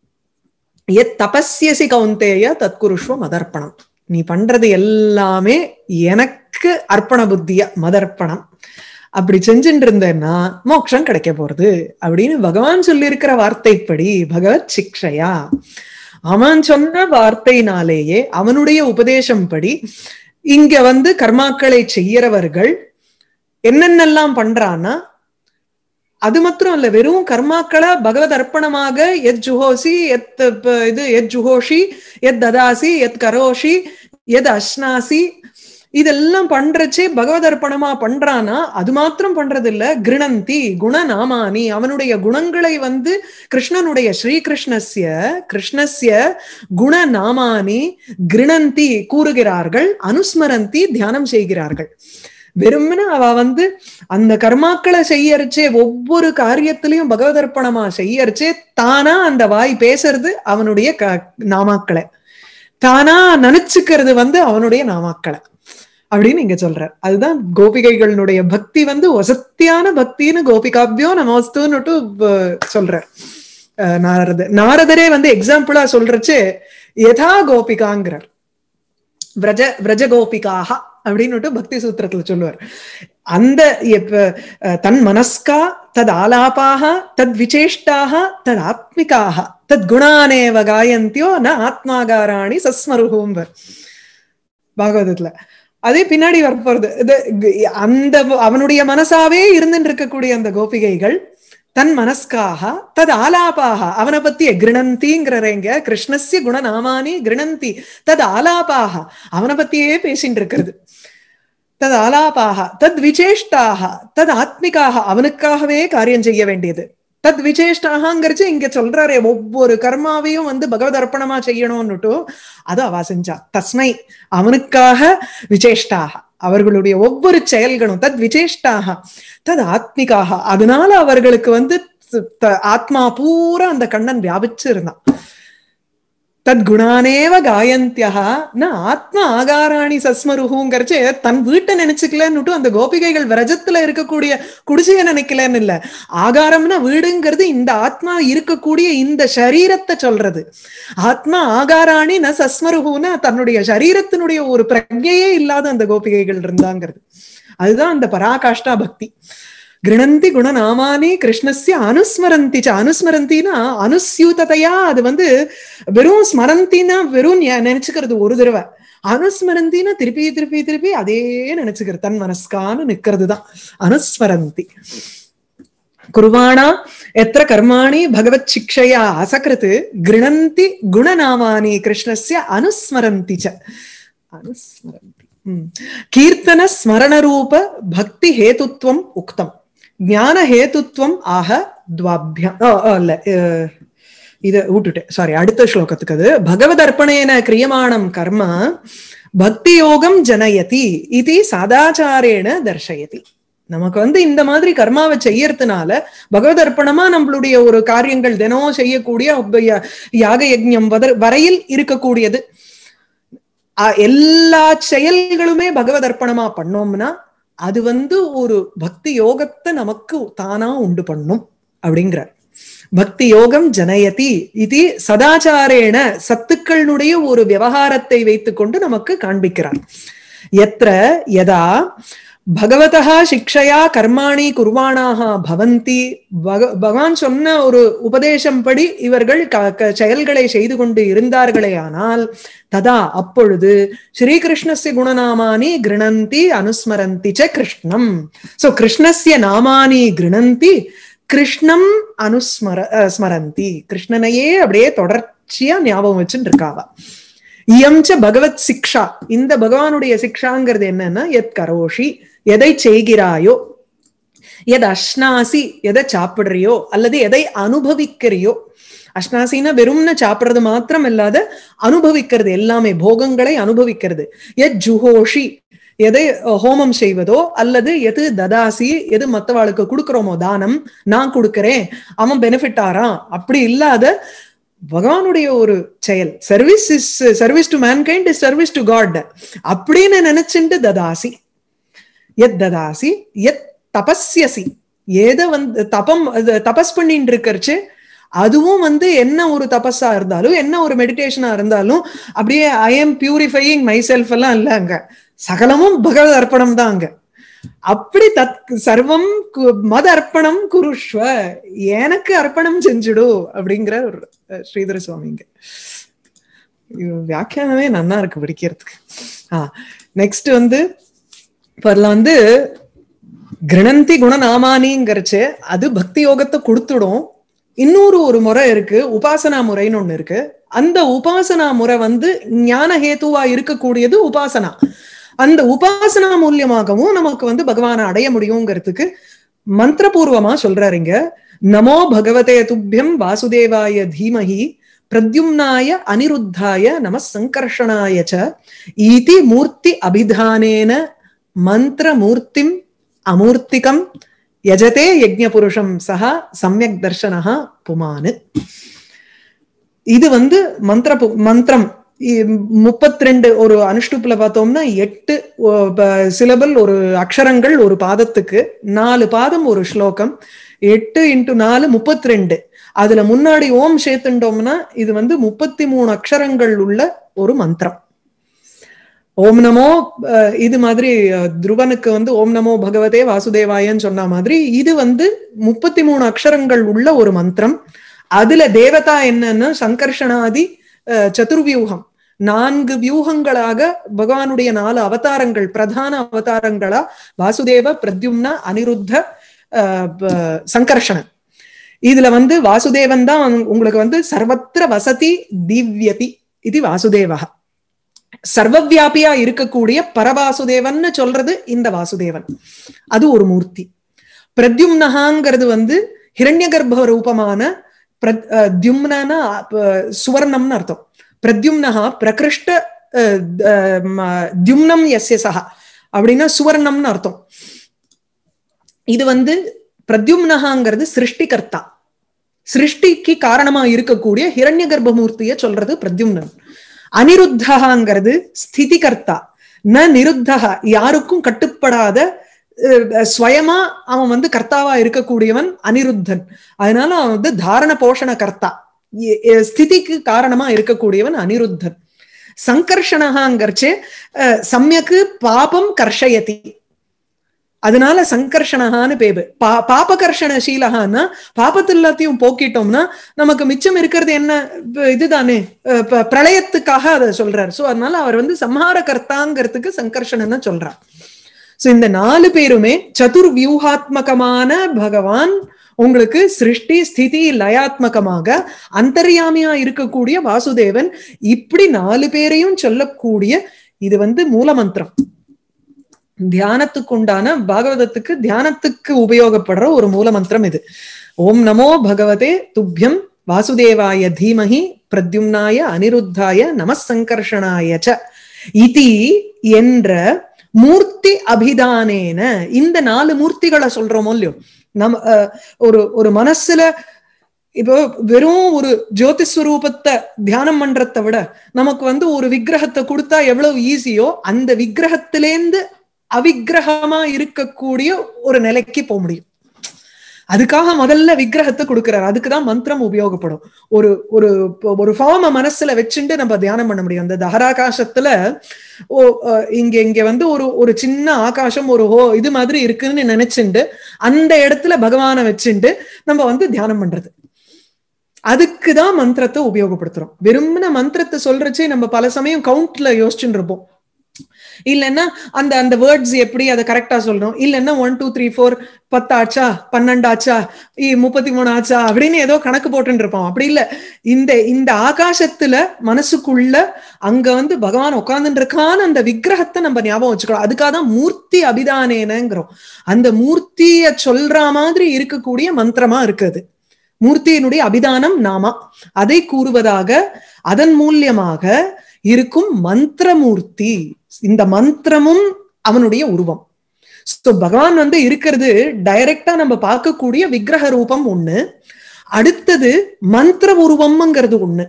எத் தபஸ்யசி கவுந்தேய தற்குருஷ்வ மதர்ப்பணம் நீ பண்றது எல்லாமே எனக்கு அர்ப்பண புத்திய மதர்ப்பணம் அப்படி செஞ்சுட்டு இருந்தேன்னா மோட்சம் கிடைக்க போறது அப்படின்னு பகவான் சொல்லியிருக்கிற வார்த்தைப்படி பகவத் சிக்ஷையா அவன் சொன்ன வார்த்தையினாலேயே அவனுடைய உபதேசம் படி இங்க வந்து கர்மாக்களை செய்யறவர்கள் என்னென்னலாம் பண்றான்னா அது மாத்திரம் இல்ல வெறும் கர்மாக்களை பகவத் அர்ப்பணமாக எத் ஜுஹோசி எத் ப- இது எத் ஜுஹோஷி எத் ததாசி எத் கரோஷி எத் அஷ்னாசி இதெல்லாம் பண்றச்சே பகவத் அர்ப்பணமா பண்றானா அது மாத்திரம் பண்றது இல்ல கிருணந்தி குணநாமானி அவனுடைய குணங்களை வந்து கிருஷ்ணனுடைய ஸ்ரீகிருஷ்ணஸ்ய கிருஷ்ணஸ்ய குணநாமானி கிருணந்தி கூறுகிறார்கள் அனுஸ்மரந்தி தியானம் செய்கிறார்கள் வெறுமனே அவ வந்து அந்த கர்மாக்களை செய்யறச்சே ஒவ்வொரு காரியத்திலையும் பகவதர்ப்பணமா செய்யறச்சே தானா அந்த வாய் பேசுறது அவனுடைய க நாமாக்களை தானா நினைச்சுக்கிறது வந்து அவனுடைய நாமாக்களை அப்படின்னு இங்க சொல்றார் அதுதான் கோபிகைகளுடைய பக்தி வந்து வசத்தியான பக்தின்னு கோபிகாபியோ நமஸ்துன்னுட்டு ப- சொல்றார் அஹ் நாரத நாரதரே வந்து எக்ஸாம்பிளா சொல்றச்சு யதா கோபிகாங்கிறார் விரஜ விரஜ கோபிகாக அப்படின்னுட்டு பக்தி சூத்திரத்துல சொல்லுவார் அந்த எப்ப அஹ், தன் மனஸ்கா தத் ஆலாபாக தத் விசேஷ்டாக தத் ஆத்மிகாக தத் குணானேவ காயந்தியோ ந ஆத்மாகாராணி சஸ்மருகோம்பர் பாகவதத்துல அதே பின்னாடி வரப்போறது இது க- அந்த அவனுடைய மனசாவே இருந்துட்டு இருக்கக்கூடிய அந்த கோபிகைகள் தன் மனஸ்காக தது ஆலாபாக அவனை பத்தி கிருணந்திங்கிறங்க கிருஷ்ணஸ்ய குணநாமானி கிருணந்தி தது ஆலாபாக அவனை பத்தியே பேசிட்டு இருக்கிறது தது ஆலாபாக தத் விசேஷ்டாக தத் ஆத்மிகாக அவனுக்காகவே காரியம் செய்ய வேண்டியது தத் விசேஷ்டாகங்கிறச்சு இங்க சொல்றாரே ஒவ்வொரு கர்மாவையும் வந்து பகவத் அர்ப்பணமா செய்யணும்னுட்டு அது அவ செஞ்சா தஸ்மை அவனுக்காக விசேஷ்டாக அவர்களுடைய ஒவ்வொரு செயல்களும் தத் விசேஷ்டாக தத் ஆத்மிகாக அதனால அவர்களுக்கு வந்து த- த- ஆத்மா பூரா அந்த கண்ணன் வியாபிச்சு இருந்தான் தத் குணானேவ காயந்தியா ந ஆத்ம ஆகாராணி சஸ்மருகுங்கிறச்சு தன் வீட்டை நினைச்சுக்கலன்னுட்டு அந்த கோபிகைகள் விரஜத்துல இருக்கக்கூடிய குடிசைய நினைக்கலன்னு இல்ல ஆகாரம்னா வீடுங்கிறது இந்த ஆத்மா இருக்கக்கூடிய இந்த சரீரத்தை சொல்றது ஆத்மா ஆகாராணி ந சஸ்மருகுன்னா தன்னுடைய சரீரத்தினுடைய ஒரு பிரஜையே இல்லாத அந்த கோபிகைகள் இருந்தாங்கிறது அதுதான் அந்த பராகாஷ்டா பக்தி கிருணந்தி குணநாமானி கிருஷ்ணஸ்ய அனுஸ்மரந்தி ச அனுஸ்மரந்தினா அனுஸ்யூததையா அது வந்து வெறும் ஸ்மரந்தினா வெறும் ஞா- நினைச்சுக்கிறது ஒரு தடவை அனுஸ்மரந்தினா திருப்பி திருப்பி திருப்பி அதே நினைச்சுக்கிறது தன் மனஸ்கான்னு நிக்கிறது தான் அனுஸ்மரந்தி குர்வாணா எத்திர கர்மாணி பகவத் சிக்ஷயா அசகிருத் கிருணந்தி குணநாமானி கிருஷ்ணஸ்ய அனுஸ்மரந்தி ச அனுஸ்மரந்தி ம். கீர்த்தன ஸ்மரணரூப பக்தி ஹேதுத்வம் உக்தம் ஞான ஹேதுத்வம் ஆக துவாபியம் ஓ, ஓ, இல்ல அஹ், இத விட்டுட்டேன் சாரி அடுத்த ஸ்லோகத்துக்கு அது பகவத் அர்ப்பணேன கிரியமாணம் கர்ம பக்தி யோகம் ஜனயதி இது சதாச்சாரேன தர்ஷயதி நமக்கு வந்து இந்த மாதிரி கர்மாவை செய்யறதுனால பகவத் அர்ப்பணமா நம்மளுடைய ஒரு காரியங்கள் தினமும் செய்யக்கூடிய ய- யாக யஜ்ஞம் வதர்- வரையில் இருக்கக்கூடியது அ- எல்லா செயல்களுமே பகவத் அர்ப்பணமா பண்ணோம்னா அது வந்து ஒரு பக்தி யோகத்தை நமக்கு தானா உண்டு பண்ணும் அப்படிங்கிறார் பக்தி யோகம் ஜனயதி இது சதாச்சாரேன சத்துக்களுடைய ஒரு விவகாரத்தை வைத்துக்கொண்டு நமக்கு காண்பிக்கிறார் எத்திர யதா பகவதா சிக்ஷையா கர்மாணி குர்வாணாக பவந்தி பக- பகவான் சொன்ன ஒரு உபதேசம் படி இவர்கள் க- க- செயல்களை செய்து கொண்டு இருந்தார்களே ஆனால் ததா அப்பொழுது ஸ்ரீகிருஷ்ணஸ்ய குணநாமானி கிருணந்தி அனுஸ்மரந்தி ச கிருஷ்ணம் சோ கிருஷ்ணஸ்ய நாமானி கிருணந்தி கிருஷ்ணம் அனுஸ்மர அஹ், ஸ்மரந்தி கிருஷ்ணனையே அப்படியே தொடர்ச்சியா ஞாபகம் வச்சுட்டு இருக்காவா இயம் ச பகவத் சிக்ஷா இந்த பகவானுடைய சிக்ஷாங்கிறது என்னன்னா எத் கரோஷி எதை செய்கிறாயோ எது அஷ்னாசி எதை சாப்பிடுறியோ அல்லது எதை அனுபவிக்கிறியோ அஷ்னாசினா வெறும்னு சாப்பிடுறது மாத்திரம் இல்லாத அனுபவிக்கிறது எல்லாமே போகங்களை அனுபவிக்கிறது எத் ஜுஹோஷி எதை அஹ், ஹோமம் செய்வதோ அல்லது எது ததாசி எது மத்தவாளுக்கு கொடுக்கிறோமோ தானம் நான் கொடுக்கிறேன் அவன் பெனிஃபிட் ஆறான் அப்படி இல்லாத பகவானுடைய ஒரு செயல் service is service to mankind is service to God அப்படின்னு நினைச்சுட்டு ததாசி எத் ததாசி எத் தபஸ்யசி ஏத வந்து தபம் அது தபஸ் பண்ணிட்டு இருக்கறச்சு அதுவும் வந்து என்ன ஒரு தபஸா இருந்தாலும் என்ன ஒரு மெடிடேஷனா இருந்தாலும் அப்படியே I am purifying myself எல்லாம் இல்ல அங்க சகலமும் பகவத் அர்ப்பணம் தான் அங்க அப்படி தத் சர்வம் கு- மத அர்ப்பணம் குருஷ்வ எனக்கு அர்ப்பணம் செஞ்சுடு அப்படிங்கிற ஒரு அஹ், ஸ்ரீதர சுவாமிங்க இது வியாக்கியானமே நன்னா இருக்கு படிக்கிறதுக்கு ஆஹ் நெக்ஸ்ட் வந்து இப்பெல்லாம் வந்து கிரணந்தி குணநாமானிங்கிறச்சு அது பக்தி யோகத்தை கொடுத்துடும் இன்னொரு ஒரு முறை இருக்கு உபாசனா முறைன்னு ஒண்ணு இருக்கு அந்த உபாசனா முறை வந்து ஞான ஹேத்துவா இருக்கக்கூடியது உபாசனா அந்த உபாசனா மூலியமாகவும் நமக்கு வந்து பகவானை அடைய முடியுங்கிறதுக்கு மந்திரபூர்வமா சொல்றாருங்க நமோ பகவதே துப்பியம் வாசுதேவாய தீமஹி பிரத்யும்னாய அனிருத்தாய நம சங்கர்ஷணாய ச ஈதி மூர்த்தி அபிதானேன மந்திர மூர்த்திம் அமூர்த்திகம் யஜதே யஜ்ஞபுருஷம் சஹா சமயக் தர்ஷனஹா புமானு இது வந்து மந்திர பு- மந்திரம் முப்பத்தி ரெண்டு ஒரு அனுஷ்டுப்புல பார்த்தோம்னா எட்டு சிலபல் ஒரு அக்ஷரங்கள் ஒரு பாதத்துக்கு நாலு பாதம் ஒரு ஸ்லோகம் எட்டு இன்டு நாலு முப்பத்தி ரெண்டு அதுல முன்னாடி ஓம் சேர்த்துட்டோம்னா இது வந்து முப்பத்தி மூணு அக்ஷரங்கள் உள்ள ஒரு மந்திரம் ஓம் நமோ அஹ், இது மாதிரி அஹ், துருவனுக்கு வந்து ஓம் நமோ பகவதே வாசுதேவாயன்னு சொன்ன மாதிரி இது வந்து முப்பத்தி மூணு அக்ஷரங்கள் உள்ள ஒரு மந்திரம் அதுல தேவதா என்னன்னா சங்கர்ஷணாதி அஹ், சதுர்வியூகம் நான்கு வியூகங்களாக பகவானுடைய நாலு அவதாரங்கள் பிரதான அவதாரங்களா வாசுதேவ பிரத்யும்ன அனிருத்த அஹ், ப- சங்கர்ஷணன் இதுல வந்து வாசுதேவன் தான் உங்களுக்கு வந்து சர்வத்திர வசதி திவ்யதி இது வாசுதேவா சர்வவியாபியா இருக்கக்கூடிய பரவாசுதேவன்னு சொல்றது இந்த வாசுதேவன் அது ஒரு மூர்த்தி பிரத்யும்னகாங்கிறது வந்து ஹிரண்ய கர்ப்ப ரூபமான பிரத் அஹ், தியும்னனா அஹ், சுவர்ணம்னு அர்த்தம் பிரத்யும்னகா பிரகிருஷ்ட அஹ், அஹ், ம- தியும்னம் எஸ்ய சஹா அப்படின்னா சுவர்ணம்னு அர்த்தம் இது வந்து பிரத்யும்னகாங்கிறது சிருஷ்டிகர்த்தா சிருஷ்டிக்கு காரணமா இருக்கக்கூடிய ஹிரண்ய கர்ப்பமூர்த்திய சொல்றது பிரத்யும்னன் அனிருத்தகாங்கிறது ஸ்திதிகர்த்தா ந நிருத்தகா யாருக்கும் கட்டுப்படாத அஹ், ஸ்வயமா அவன் வந்து கர்த்தாவா இருக்கக்கூடியவன் அனிருத்தன் அதனால அவன் வந்து தாரண போஷண கர்த்தா எ- எ- ஸ்திதிக்கு காரணமா இருக்கக்கூடியவன் அனிருத்தன் சங்கர்ஷணகாங்கிறச்சு அஹ், சம்யக்கு பாபம் கர்ஷயதி அதனால சங்கர்ஷணகான்னு பேரு பா பாபகர்ஷண சீலகான்னா பாபத்து எல்லாத்தையும் போக்கிட்டோம்னா நமக்கு மிச்சம் இருக்கிறது என்ன இப்ப இதுதானே அஹ் ப- பிரளயத்துக்காக அதை சொல்றார் சோ அதனால அவர் வந்து சம்ஹார கர்த்தாங்கிறதுக்கு சங்கர்ஷணன்னு சொல்றார் சோ இந்த நாலு பேருமே சதுர் வியூகாத்மகமான பகவான் உங்களுக்கு சிருஷ்டி ஸ்திதி லயாத்மகமாக அந்தர்யாமியா இருக்கக்கூடிய வாசுதேவன் இப்படி நாலு பேரையும் சொல்லக்கூடிய இது வந்து மூலமந்திரம் தியானத்துக்கு உண்டான பாகவதத்துக்கு தியானத்துக்கு உபயோகப்படுற ஒரு மூலமந்திரம் இது ஓம் நமோ பகவதே துப்யம் வாசுதேவாய தீமஹி பிரத்யும்னாய அனிருத்தாய நமசங்கர்ஷனாய ச இதி என்ற மூர்த்தி அபிதானேன இந்த நாலு மூர்த்திகளை சொல்றோமோ இல்லையோ நம்ம அஹ், ஒரு ஒரு மனசுல இப்போ வெறும் ஒரு ஜோதிஸ்வரூபத்தை தியானம் பண்றதை விட நமக்கு வந்து ஒரு விக்கிரகத்தை கொடுத்தா எவ்வளவு ஈஸியோ அந்த விக்கிரகத்திலேந்து அவிக்கிரகமா இருக்கக்கூடிய ஒரு நிலைக்கு போக முடியும் அதுக்காக முதல்ல விக்கிரகத்தை கொடுக்கிறார் அதுக்குதான் மந்திரம் உபயோகப்படும் ஒரு ஒரு ஒரு ஃபார்ம மனசுல வச்சுட்டு நம்ம தியானம் பண்ண முடியும் அந்த தஹராகாசத்துல ஓ அஹ், இங்க இங்க வந்து ஒரு ஒரு சின்ன ஆகாசம் ஒரு ஹோ இது மாதிரி இருக்குன்னு நினைச்சுண்டு அந்த இடத்துல பகவானை வச்சுண்டு நம்ம வந்து தியானம் பண்றது அதுக்குதான் மந்திரத்தை உபயோகப்படுத்துறோம் வெறுமன மந்திரத்தை சொல்றச்சே நம்ம பல சமயம் கவுண்ட்ல யோசிச்சுட்டு இருப்போம் இல்லைன்னா அந்த அந்த வேர்ட்ஸ் எப்படி அதை கரெக்டா சொல்லணும் இல்லைன்னா ஒன் டூ த்ரீ ஃபோர் பத்தாச்சா பன்னெண்டாச்சா இ- முப்பத்தி மூணு ஆச்சா அப்படின்னு ஏதோ கணக்கு போட்டுட்டு இருப்போம் அப்படி இல்ல இந்த இந்த ஆகாசத்துல மனசுக்குள்ள அங்க வந்து பகவான் உட்கார்ந்துட்டு இருக்கான்னு அந்த விக்கிரகத்தை நம்ம ஞாபகம் வச்சுக்கலாம் அதுக்காக தான் மூர்த்தி அபிதானேனங்கிறோம் அந்த மூர்த்திய சொல்ற மாதிரி இருக்கக்கூடிய மந்திரமா இருக்குது மூர்த்தியினுடைய அபிதானம் நாமா அதை கூறுவதாக அதன் மூலியமாக இருக்கும் மந்திரமூர்த்தி இந்த மந்திரமும் அவனுடைய உருவம் சோ பகவான் வந்து இருக்கிறது டைரக்டா நம்ம பார்க்கக்கூடிய விக்கிரக ரூபம் ஒண்ணு அடுத்தது மந்திர உருவம்ங்கிறது ஒண்ணு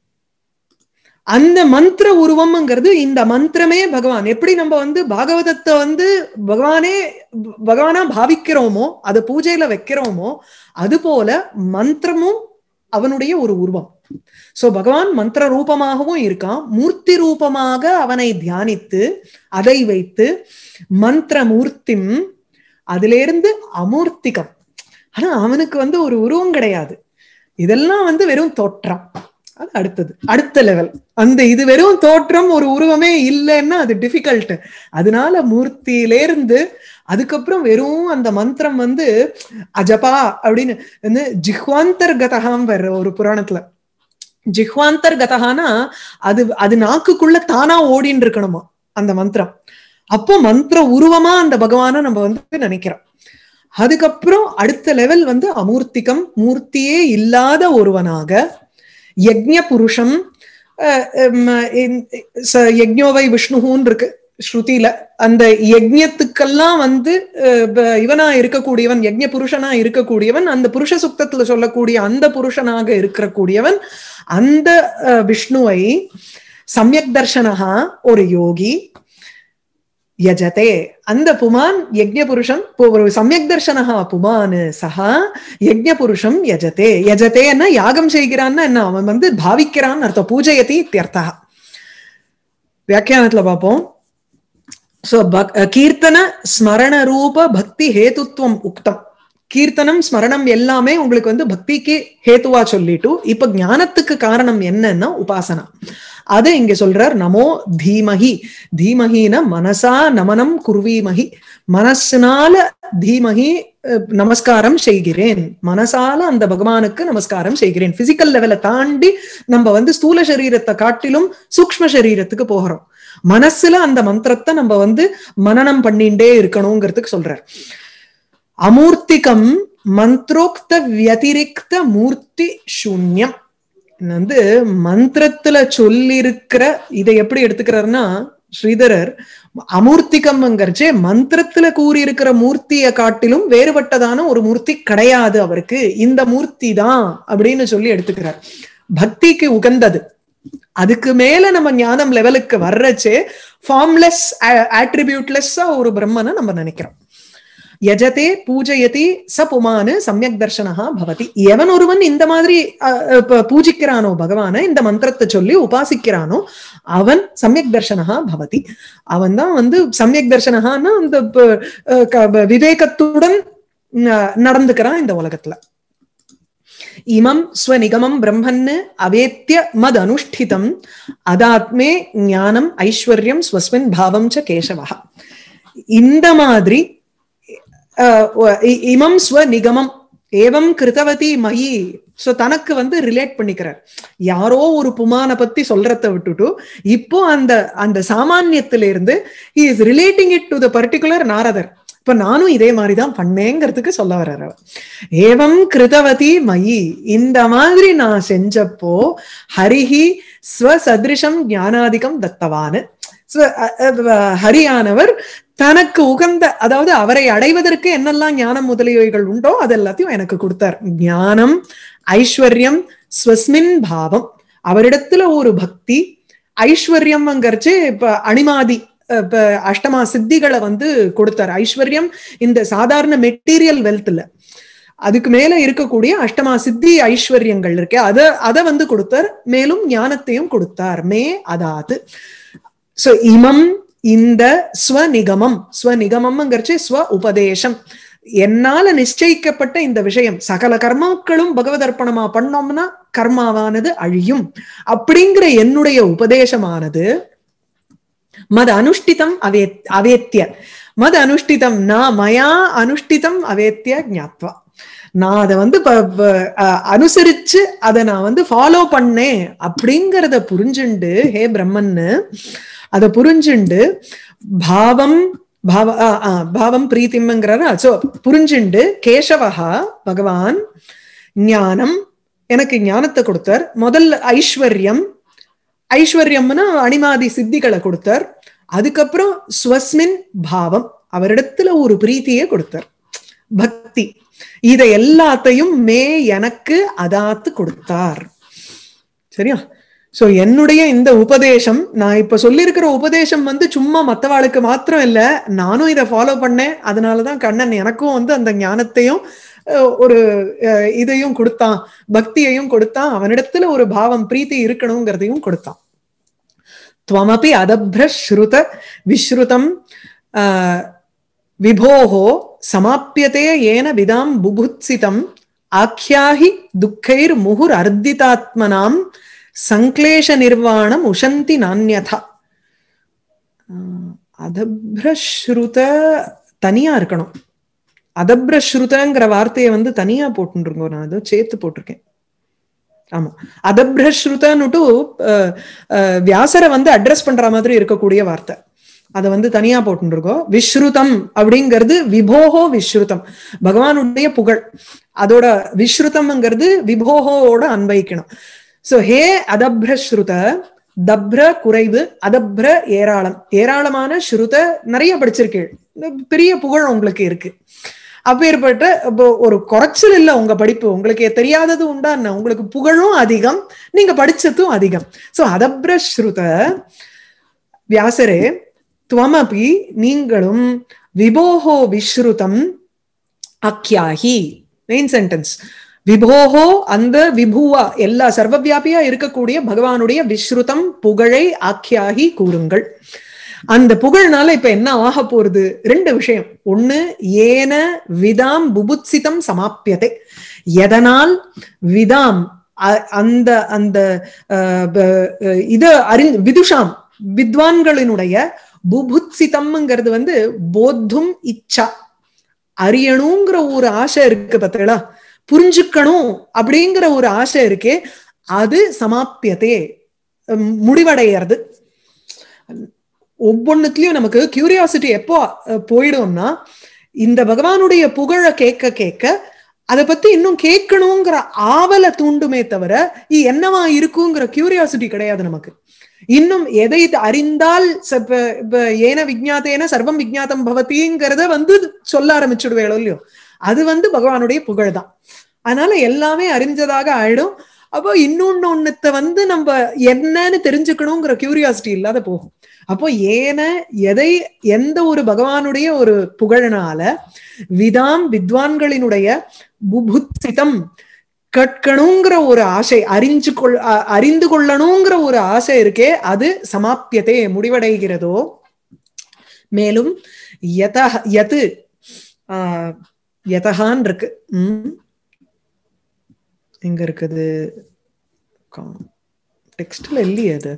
அந்த மந்திர உருவம்ங்கிறது இந்த மந்திரமே பகவான் எப்படி நம்ம வந்து பாகவதத்தை வந்து பகவானே பகவானா பாவிக்கிறோமோ அதை பூஜையில வைக்கிறோமோ அது போல மந்திரமும் அவனுடைய ஒரு உருவம் சோ பகவான் மந்திர ரூபமாகவும் இருக்கான் மூர்த்தி ரூபமாக அவனை தியானித்து அதை வைத்து மந்திர மூர்த்திம் அதிலிருந்து அமூர்த்திகம் ஆனா அவனுக்கு வந்து ஒரு உருவம் கிடையாது இதெல்லாம் வந்து வெறும் தோற்றம் அது அடுத்தது அடுத்த லெவல் அந்த இது வெறும் தோற்றம் ஒரு உருவமே இல்லைன்னா அது டிஃபிகல்ட் அதனால மூர்த்தியிலேருந்து அதுக்கப்புறம் வெறும் அந்த மந்திரம் வந்து அஜபா அப்படின்னு வந்து ஜிஹ்வாந்தர்கதகாம் வர்ற ஒரு புராணத்துல ஜிஹ்வாந்தர்கதகானா அது அது நாக்குக்குள்ள தானா ஓடின்னு இருக்கணுமா அந்த மந்திரம் அப்போ மந்திர உருவமா அந்த பகவானை நம்ம வந்து நினைக்கிறோம் அதுக்கப்புறம் அடுத்த லெவல் வந்து அமூர்த்திகம் மூர்த்தியே இல்லாத ஒருவனாக யக்ஞ புருஷம் அஹ் உம் இந்த ச- யக்ஞோவை விஷ்ணுன்னு இருக்கு ஸ்ருதியில அந்த யஜ்ஞத்துக்கெல்லாம் வந்து அஹ், ப- இவனா இருக்கக்கூடியவன் யஜ்ஞ புருஷனா இருக்கக்கூடியவன் அந்த புருஷ சுக்தத்துல சொல்லக்கூடிய அந்த புருஷனாக இருக்கக்கூடியவன் அந்த அஹ், விஷ்ணுவை சமயக் தர்ஷனஹா ஒரு யோகி யஜதே அந்த புமான் யஜ்ஞ புருஷன் இப்போ ஒரு சமயக் தர்ஷனஹா புமான் சஹா யஜ்ஞ புருஷம் யஜதே யஜதேன்னா யாகம் செய்கிறான்னா என்ன அவன் வந்து பாவிக்கிறான்னு அர்த்தம் பூஜையதி இத்தியர்த்தா வியாக்கியானத்துல பார்ப்போம் சோ கீர்த்தன ஸ்மரண ரூப பக்தி ஹேதுத்துவம் உக்தம் கீர்த்தனம் ஸ்மரணம் எல்லாமே உங்களுக்கு வந்து பக்திக்கு ஹேத்துவா சொல்லிட்டு இப்ப ஞானத்துக்கு காரணம் என்னன்னா உபாசனா அது இங்க சொல்றார் நமோ தீமஹி தீமஹின மனசா நமனம் குர்வீமஹி மனசுனால தீமஹி நமஸ்காரம் செய்கிறேன் மனசால அந்த பகவானுக்கு நமஸ்காரம் செய்கிறேன் பிசிக்கல் லெவலை தாண்டி நம்ம வந்து ஸ்தூல சரீரத்தை காட்டிலும் சூக்ம சரீரத்துக்கு போகிறோம் மனசுல அந்த மந்திரத்தை நம்ம வந்து மனநம் பண்ணிண்டே இருக்கணுங்கிறதுக்கு சொல்றார் அமூர்த்திகம் மந்திரோக்த வியதிரிக்த மூர்த்தி சூன்யம் வந்து மந்திரத்துல சொல்லியிருக்கிற இதை எப்படி எடுத்துக்கிறாருன்னா ஸ்ரீதரர் அமூர்த்திகம்ங்கிறச்சே மந்திரத்துல கூறியிருக்கிற மூர்த்தியை காட்டிலும் வேறுபட்டதான ஒரு மூர்த்தி கிடையாது அவருக்கு இந்த மூர்த்தி தான் அப்படின்னு சொல்லி எடுத்துக்கிறார் பக்திக்கு உகந்தது அதுக்கு மேல நம்ம ஞானம் லெவலுக்கு வர்றச்சே ஃபார்ம்லெஸ் ஆட்ரிபியூட்லெஸ்ஸா ஒரு பிரம்மனை நம்ம நினைக்கிறோம் யஜதே பூஜயதி ச புமானு சமயக் தர்ஷனஹா பவதி எவன் ஒருவன் இந்த மாதிரி பூஜிக்கிறானோ பகவான இந்த மந்திரத்தை சொல்லி உபாசிக்கிறானோ அவன் சமயக் தர்ஷனஹா பவதி அவன் தான் வந்து சமயக் தர்ஷனஹான்னா அந்த விவேகத்துடன் நடந்துக்கிறான் இந்த உலகத்துல இமம் ஸ்வநிகமம் பிரம்மன்னு அவேத்திய மத் அனுஷ்டிதம் அதாத்மே ஞானம் ஐஸ்வர்யம் ஸ்வஸ்மின் பாவம் ச கேசவா இந்த மாதிரி இமம் ஸ்வ நிகமம் ஏவம் கிருதவதி மயி சோ தனக்கு வந்து ரிலேட் பண்ணிக்கிறார் யாரோ ஒரு புமான பத்தி சொல்றத விட்டுட்டு இப்போ அந்த அந்த சாமானியத்தில இருந்து is relating it to the particular நாரதர் இப்ப நானும் இதே மாதிரிதான் பண்ணேங்கிறதுக்கு சொல்ல வர்றார் ஏவம் கிருதவதி மயி இந்த மாதிரி நான் செஞ்சப்போ ஹரிஹி ஸ்வசதிருஷம் ஞானாதிகம் தத்தவானு ஹரியானவர் தனக்கு உகந்த அதாவது அவரை அடைவதற்கு என்னெல்லாம் ஞானம் முதலியவைகள் உண்டோ அது எல்லாத்தையும் எனக்கு கொடுத்தார் ஞானம் ஐஸ்வர்யம் ஸ்வஸ்மின் பாவம் அவரிடத்துல ஒரு பக்தி ஐஸ்வர்யம்ங்கிறச்சு இப்ப அணிமாதி இப்ப அஷ்டமா சித்திகளை வந்து கொடுத்தார் ஐஸ்வர்யம் இந்த சாதாரண மெட்டீரியல் வெல்த்ல அதுக்கு மேல இருக்கக்கூடிய அஷ்டமா சித்தி ஐஸ்வர்யங்கள் இருக்கு அத அதை வந்து கொடுத்தார் மேலும் ஞானத்தையும் கொடுத்தார் மே அதாது சோ இமம் இந்த ஸ்வநிகமம் ஸ்வநிகமம்ங்கிறச்சு ஸ்வ உபதேசம் என்னால நிச்சயிக்கப்பட்ட இந்த விஷயம் சகல கர்மாக்களும் பகவதர்ப்பணமா பண்ணோம்னா கர்மாவானது அழியும் அப்படிங்கிற என்னுடைய உபதேசமானது மத அனுஷ்டிதம் அவே அவேத்திய மத அனுஷ்டிதம் நான் மயா அனுஷ்டிதம் அவேத்திய ஞாத்வா நான் அதை வந்து அனுசரிச்சு அதை நான் வந்து ஃபாலோ பண்ணேன் அப்படிங்கிறத புரிஞ்சுண்டு ஹே பிரம்மன்னு அதை புரிஞ்சுண்டு பாவம் பாவ பாவம் பிரீத்திம்ங்கிறாரா சோ புரிஞ்சுண்டு கேசவஹா பகவான் ஞானம் எனக்கு ஞானத்தை கொடுத்தார் முதல்ல ஐஸ்வர்யம் ஐஸ்வர்யம்னா அணிமாதி சித்திகளை கொடுத்தார் அதுக்கப்புறம் ஸ்வஸ்மின் பாவம் அவரிடத்துல ஒரு பிரீத்தியை கொடுத்தார் பக்தி இதை எல்லாத்தையும் மே எனக்கு அதாத்து கொடுத்தார் சரியா சோ என்னுடைய இந்த உபதேசம் நான் இப்ப சொல்லியிருக்கிற உபதேசம் வந்து சும்மா மத்தவாளுக்கு மாத்திரம் இல்ல நானும் இதை ஃபாலோ பண்ணேன் அதனாலதான் கண்ணன் எனக்கும் வந்து அந்த ஞானத்தையும் ஒரு இதையும் கொடுத்தான் பக்தியையும் கொடுத்தான் அவனிடத்துல ஒரு பாவம் பிரீத்தி இருக்கணுங்கிறதையும் கொடுத்தான் துவமபி அதப்ர ஸ்ருத விஸ்ருதம் விபோஹோ சமாப்பியதே ஏன விதாம் புபுத்சிதம் ஆக்கியாஹி துக்கைர் முகுர் அர்த்திதாத்மனாம் சங்க்லேஷ நிர்வாணம் உஷந்தி நானியதா அதப்ரஸ்ருத தனியா இருக்கணும் அதப்ரஸ்ருதங்கிற வார்த்தையை வந்து தனியா போட்டுருங்க நான் அதை சேர்த்து போட்டிருக்கேன் ஆமா அதப்ரஸ்ருதன்னுட்டு வியாசரை வந்து அட்ரஸ் பண்ற மாதிரி இருக்கக்கூடிய வார்த்தை அதை வந்து தனியா போட்டுருக்கோம் விஸ்ருதம் அப்படிங்கிறது விபோகோ விஸ்ருதம் பகவானுடைய புகழ் அதோட விஸ்ருதம்ங்கிறது விபோகோட அன்வைக்கணும் சோ ஹே அதப்ரஸ்ருத தப்ர குறைவு அதப்ர ஏராளம் ஏராளமான ஸ்ருத நிறைய படிச்சிருக்கீள் பெரிய புகழ் உங்களுக்கு இருக்கு அப்பேற்பட்ட ஒரு குறைச்சல் இல்ல உங்க படிப்பு உங்களுக்கு தெரியாதது உண்டா உங்களுக்கு புகழும் அதிகம் நீங்க படிச்சதும் அதிகம் சோ அதப்ர ஸ்ருத வியாசரே துவமபி நீங்களும் விபோகோ விஸ்ருதம் அக்கியாகி மெயின் சென்டென்ஸ் விபோகோ அந்த விபுவா எல்லா சர்வவியாபியா இருக்கக்கூடிய பகவானுடைய விஸ்ருதம் புகழை ஆக்கியாகி கூறுங்கள் அந்த புகழ்னால இப்ப என்ன ஆக போறது ரெண்டு விஷயம் ஒண்ணு ஏன விதாம் புபுத்சிதம் சமாப்பியதை எதனால் விதாம் அ- அந்த அந்த அஹ், ப- அஹ், இது அறி விதுஷாம் வித்வான்களினுடைய புபுத்சிதம்ங்கிறது வந்து போத்தும் இச்சா அறியணுங்கிற ஒரு ஆசை இருக்கு பார்த்தீங்களா புரிஞ்சுக்கணும் அப்படிங்கிற ஒரு ஆசை இருக்கே அது சமாப்பியதே உம், முடிவடைகிறது ஒவ்வொன்னுத்துலயும் நமக்கு கியூரியாசிட்டி எப்போ அஹ், போயிடும்னா இந்த பகவானுடைய புகழ கேட்க கேட்க அதை பத்தி இன்னும் கேட்கணுங்கிற ஆவலை தூண்டுமே தவிர இது என்னவா இருக்குங்கிற கியூரியாசிட்டி கிடையாது நமக்கு இன்னும் எதை அறிந்தால் ச- இப்ப இப்ப ஏன விஜாத்தேன சர்வம் விஜாத்தம் பவதிங்கிறத வந்து சொல்ல ஆரம்பிச்சுடுவேளோ இல்லையோ அது வந்து பகவானுடைய புகழ் தான் அதனால எல்லாமே அறிஞ்சதாக ஆயிடும் அப்போ இன்னொன்னு ஒண்ணுத்த வந்து நம்ம என்னன்னு தெரிஞ்சுக்கணுங்கிற கியூரியாசிட்டி இல்லாத போகும் அப்போ ஏன எதை எந்த ஒரு பகவானுடைய ஒரு புகழனால விதாம் வித்வான்களினுடைய புபுத்சிதம் கற்கணுங்கிற ஒரு ஆசை அறிஞ்சு கொள் அ- அறிந்து கொள்ளணுங்கிற ஒரு ஆசை இருக்கே அது சமாப்பியதே முடிவடைகிறதோ மேலும் யத யது ஆஹ், யதகான் இருக்கு உம் எங்க இருக்குது டெக்ஸ்ட்ல இல்லையே அது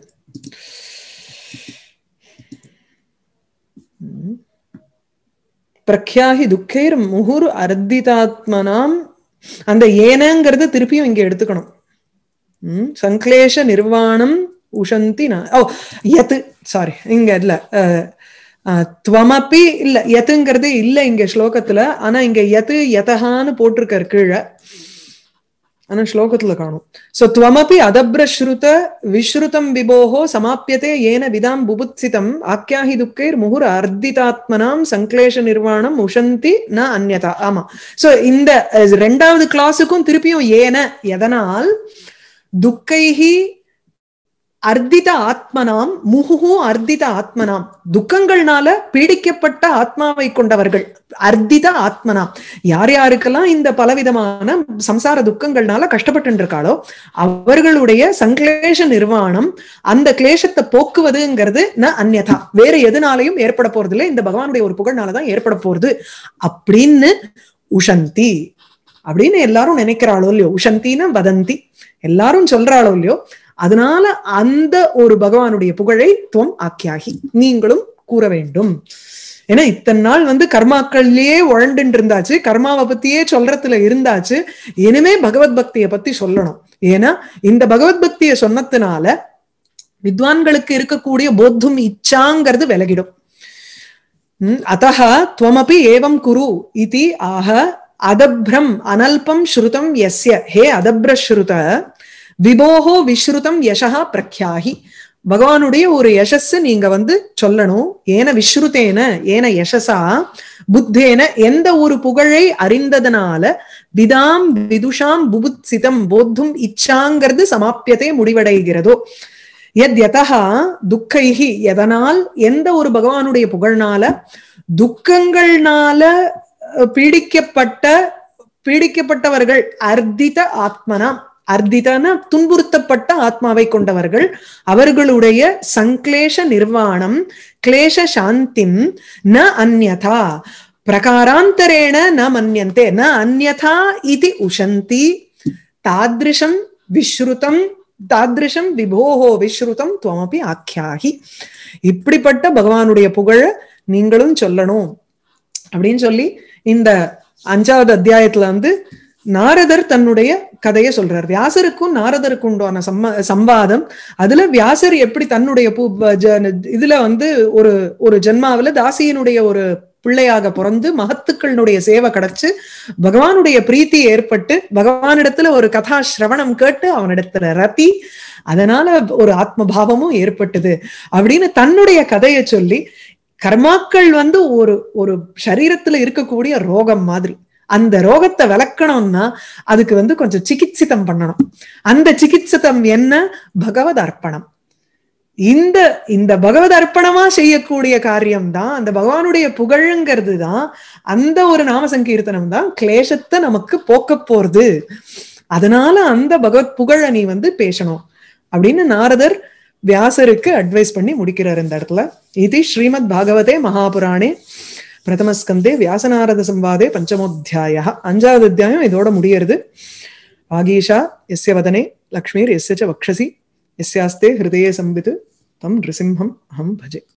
உம். பிரக்யாஹி துக்கைர் முகுர் அர்த்திதாத்மனாம் அந்த ஏனங்கிறது திருப்பியும் இங்க எடுத்துக்கணும் உம் சங்க்லேஷ நிர்வாணம் உஷந்தி ந- ஓ யத்து சாரி இங்க இல்ல அஹ், அஹ், துவமப்பி இல்ல யத்துங்கிறதே இல்ல இங்க ஸ்லோகத்துல ஆனா இங்க யத்து யதகான்னு போட்டிருக்காரு கீழே ஆனா ஸ்லோகத்துல காணும் சோ துவமப்பி அதப்ரஸ்ருத விஸ்ருதம் விபோஹோ சமாப்பியதே ஏன விதாம் புபுத்சிதம் ஆக்யாஹி துக்கைர் முகுர் அர்த்திதாத்மனாம் சங்க்லேஷ நிர்வாணம் உஷந்தி ந அந்யதா ஆமா சோ இந்த அஹ், ரெண்டாவது கிளாஸுக்கும் திருப்பியும் ஏன எதனால் துக்கைஹி அர்த்தித ஆத்மனாம் முகுஹு அர்த்தித ஆத்மனாம் துக்கங்கள்னால பீடிக்கப்பட்ட ஆத்மாவை கொண்டவர்கள் அர்த்தித ஆத்மனாம் யார் யாருக்கெல்லாம் இந்த பலவிதமான சம்சார துக்கங்கள்னால கஷ்டப்பட்டு இருக்காளோ அவர்களுடைய சங்கிலேஷ நிர்வாணம் அந்த கிளேசத்தை போக்குவதுங்கிறது ந அந்யதா வேற எதுனாலையும் ஏற்பட போறது இல்லை இந்த பகவானுடைய ஒரு புகழ்னாலதான் ஏற்பட போறது அப்படின்னு உஷந்தி அப்படின்னு எல்லாரும் நினைக்கிறாளோ இல்லையோ உஷந்தின்னு வதந்தி எல்லாரும் சொல்றாளோ இல்லையோ அதனால அந்த ஒரு பகவானுடைய புகழை துவம் ஆக்கியாகி நீங்களும் கூற வேண்டும் ஏன்னா இத்தனை நாள் வந்து கர்மாக்கள்லயே உழண்டுட்டு இருந்தாச்சு கர்மாவை பத்தியே சொல்றதுல இருந்தாச்சு இனிமே பகவத் பக்தியை பத்தி சொல்லணும் ஏன்னா இந்த பகவத் பக்தியை சொன்னதுனால வித்வான்களுக்கு இருக்கக்கூடிய போத்தும் இச்சாங்கிறது விலகிடும் ம், அத்தः त्वमपि एवं कुरु इति आह அதப்ரம் அனல்பம் ஸ்ருதம் யஸ்ய ஹே அதப்ரஸ்ருத விபோஹோ விஸ்ருதம் யசஹா பிரக்யாஹி பகவானுடைய ஒரு யசஸ் நீங்க வந்து சொல்லணும் ஏன விஸ்ருதேன ஏன யசசா புத்தேன எந்த ஒரு புகழை அறிந்ததனால விதாம் விதுஷாம் புபுத்சிதம் போத்தும் இச்சாங்கிறது சமாப்பியத்தை முடிவடைகிறதோ எத் யதா துக்கைஹி எதனால் எந்த ஒரு பகவானுடைய புகழ்னால துக்கங்கள்னால அஹ், பீடிக்கப்பட்ட பீடிக்கப்பட்டவர்கள் அர்த்தித ஆத்மனா அர்த்திதன துன்புறுத்தப்பட்ட ஆத்மாவை கொண்டவர்கள் அவர்களுடைய சங்க்லேஷ நிர்வாணம் கிளேஷ சாந்திம் ந அந்யதா பிரகாராந்தரேண ந மன்யந்தே ந அந்யதா இது உஷந்தி தாத்ருஷம் விஸ்ருதம் தாத்ருஷம் விபோஹோ விஸ்ருதம் துவமபி ஆக்கியாகி இப்படிப்பட்ட பகவானுடைய புகழ நீங்களும் சொல்லணும் அப்படின்னு சொல்லி இந்த அஞ்சாவது அத்தியாயத்துல வந்து நாரதர் தன்னுடைய கதையை சொல்றார் வியாசருக்கும் நாரதருக்கும் உண்டான சம்ம சம்வாதம் அதுல வியாசர் எப்படி தன்னுடைய பூ ஜ- இதுல வந்து ஒரு ஒரு ஜென்மாவுல தாசியினுடைய ஒரு பிள்ளையாக பிறந்து மகத்துக்களுடைய சேவை கிடைச்சு பகவானுடைய பிரீத்தி ஏற்பட்டு பகவானிடத்துல ஒரு கதா சிரவணம் கேட்டு அவனிடத்துல ரத்தி அதனால ஒரு ஆத்ம பாவமும் ஏற்பட்டது அப்படின்னு தன்னுடைய கதையை சொல்லி கர்மாக்கள் வந்து ஒரு ஒரு சரீரத்துல இருக்கக்கூடிய ரோகம் மாதிரி அந்த ரோகத்தை விளக்கணும்னா அதுக்கு வந்து கொஞ்சம் சிகிச்சிதம் பண்ணணும் அந்த சிகிச்சிதம் என்ன பகவத் அர்ப்பணம் இந்த இந்த பகவத் அர்ப்பணமா செய்யக்கூடிய காரியம் தான் அந்த பகவானுடைய புகழுங்கிறது தான் அந்த ஒரு நாம சங்கீர்த்தனம் தான் கிளேசத்தை நமக்கு போக்க போறது அதனால அந்த பகவத் புகழ நீ வந்து பேசணும் அப்படின்னு நாரதர் வியாசருக்கு அட்வைஸ் பண்ணி முடிக்கிறார் இந்த இடத்துல இது ஸ்ரீமத் பாகவதே மகாபுராணே பிரதமஸ்கந்தே வியாசநாரத சம்வாதே பஞ்சமோத்தியாய அஞ்சாவது அத்தியாயம் இதோட முடியறது ஆகீஷா எஸ்ய வதனே லக்ஷ்மீர் எஸ்ய ச வக்ஷசி எஸ்யாஸ்தே ஹிருதயே சம்பித்து தம் நிருசிம்ஹம் அஹம் பஜே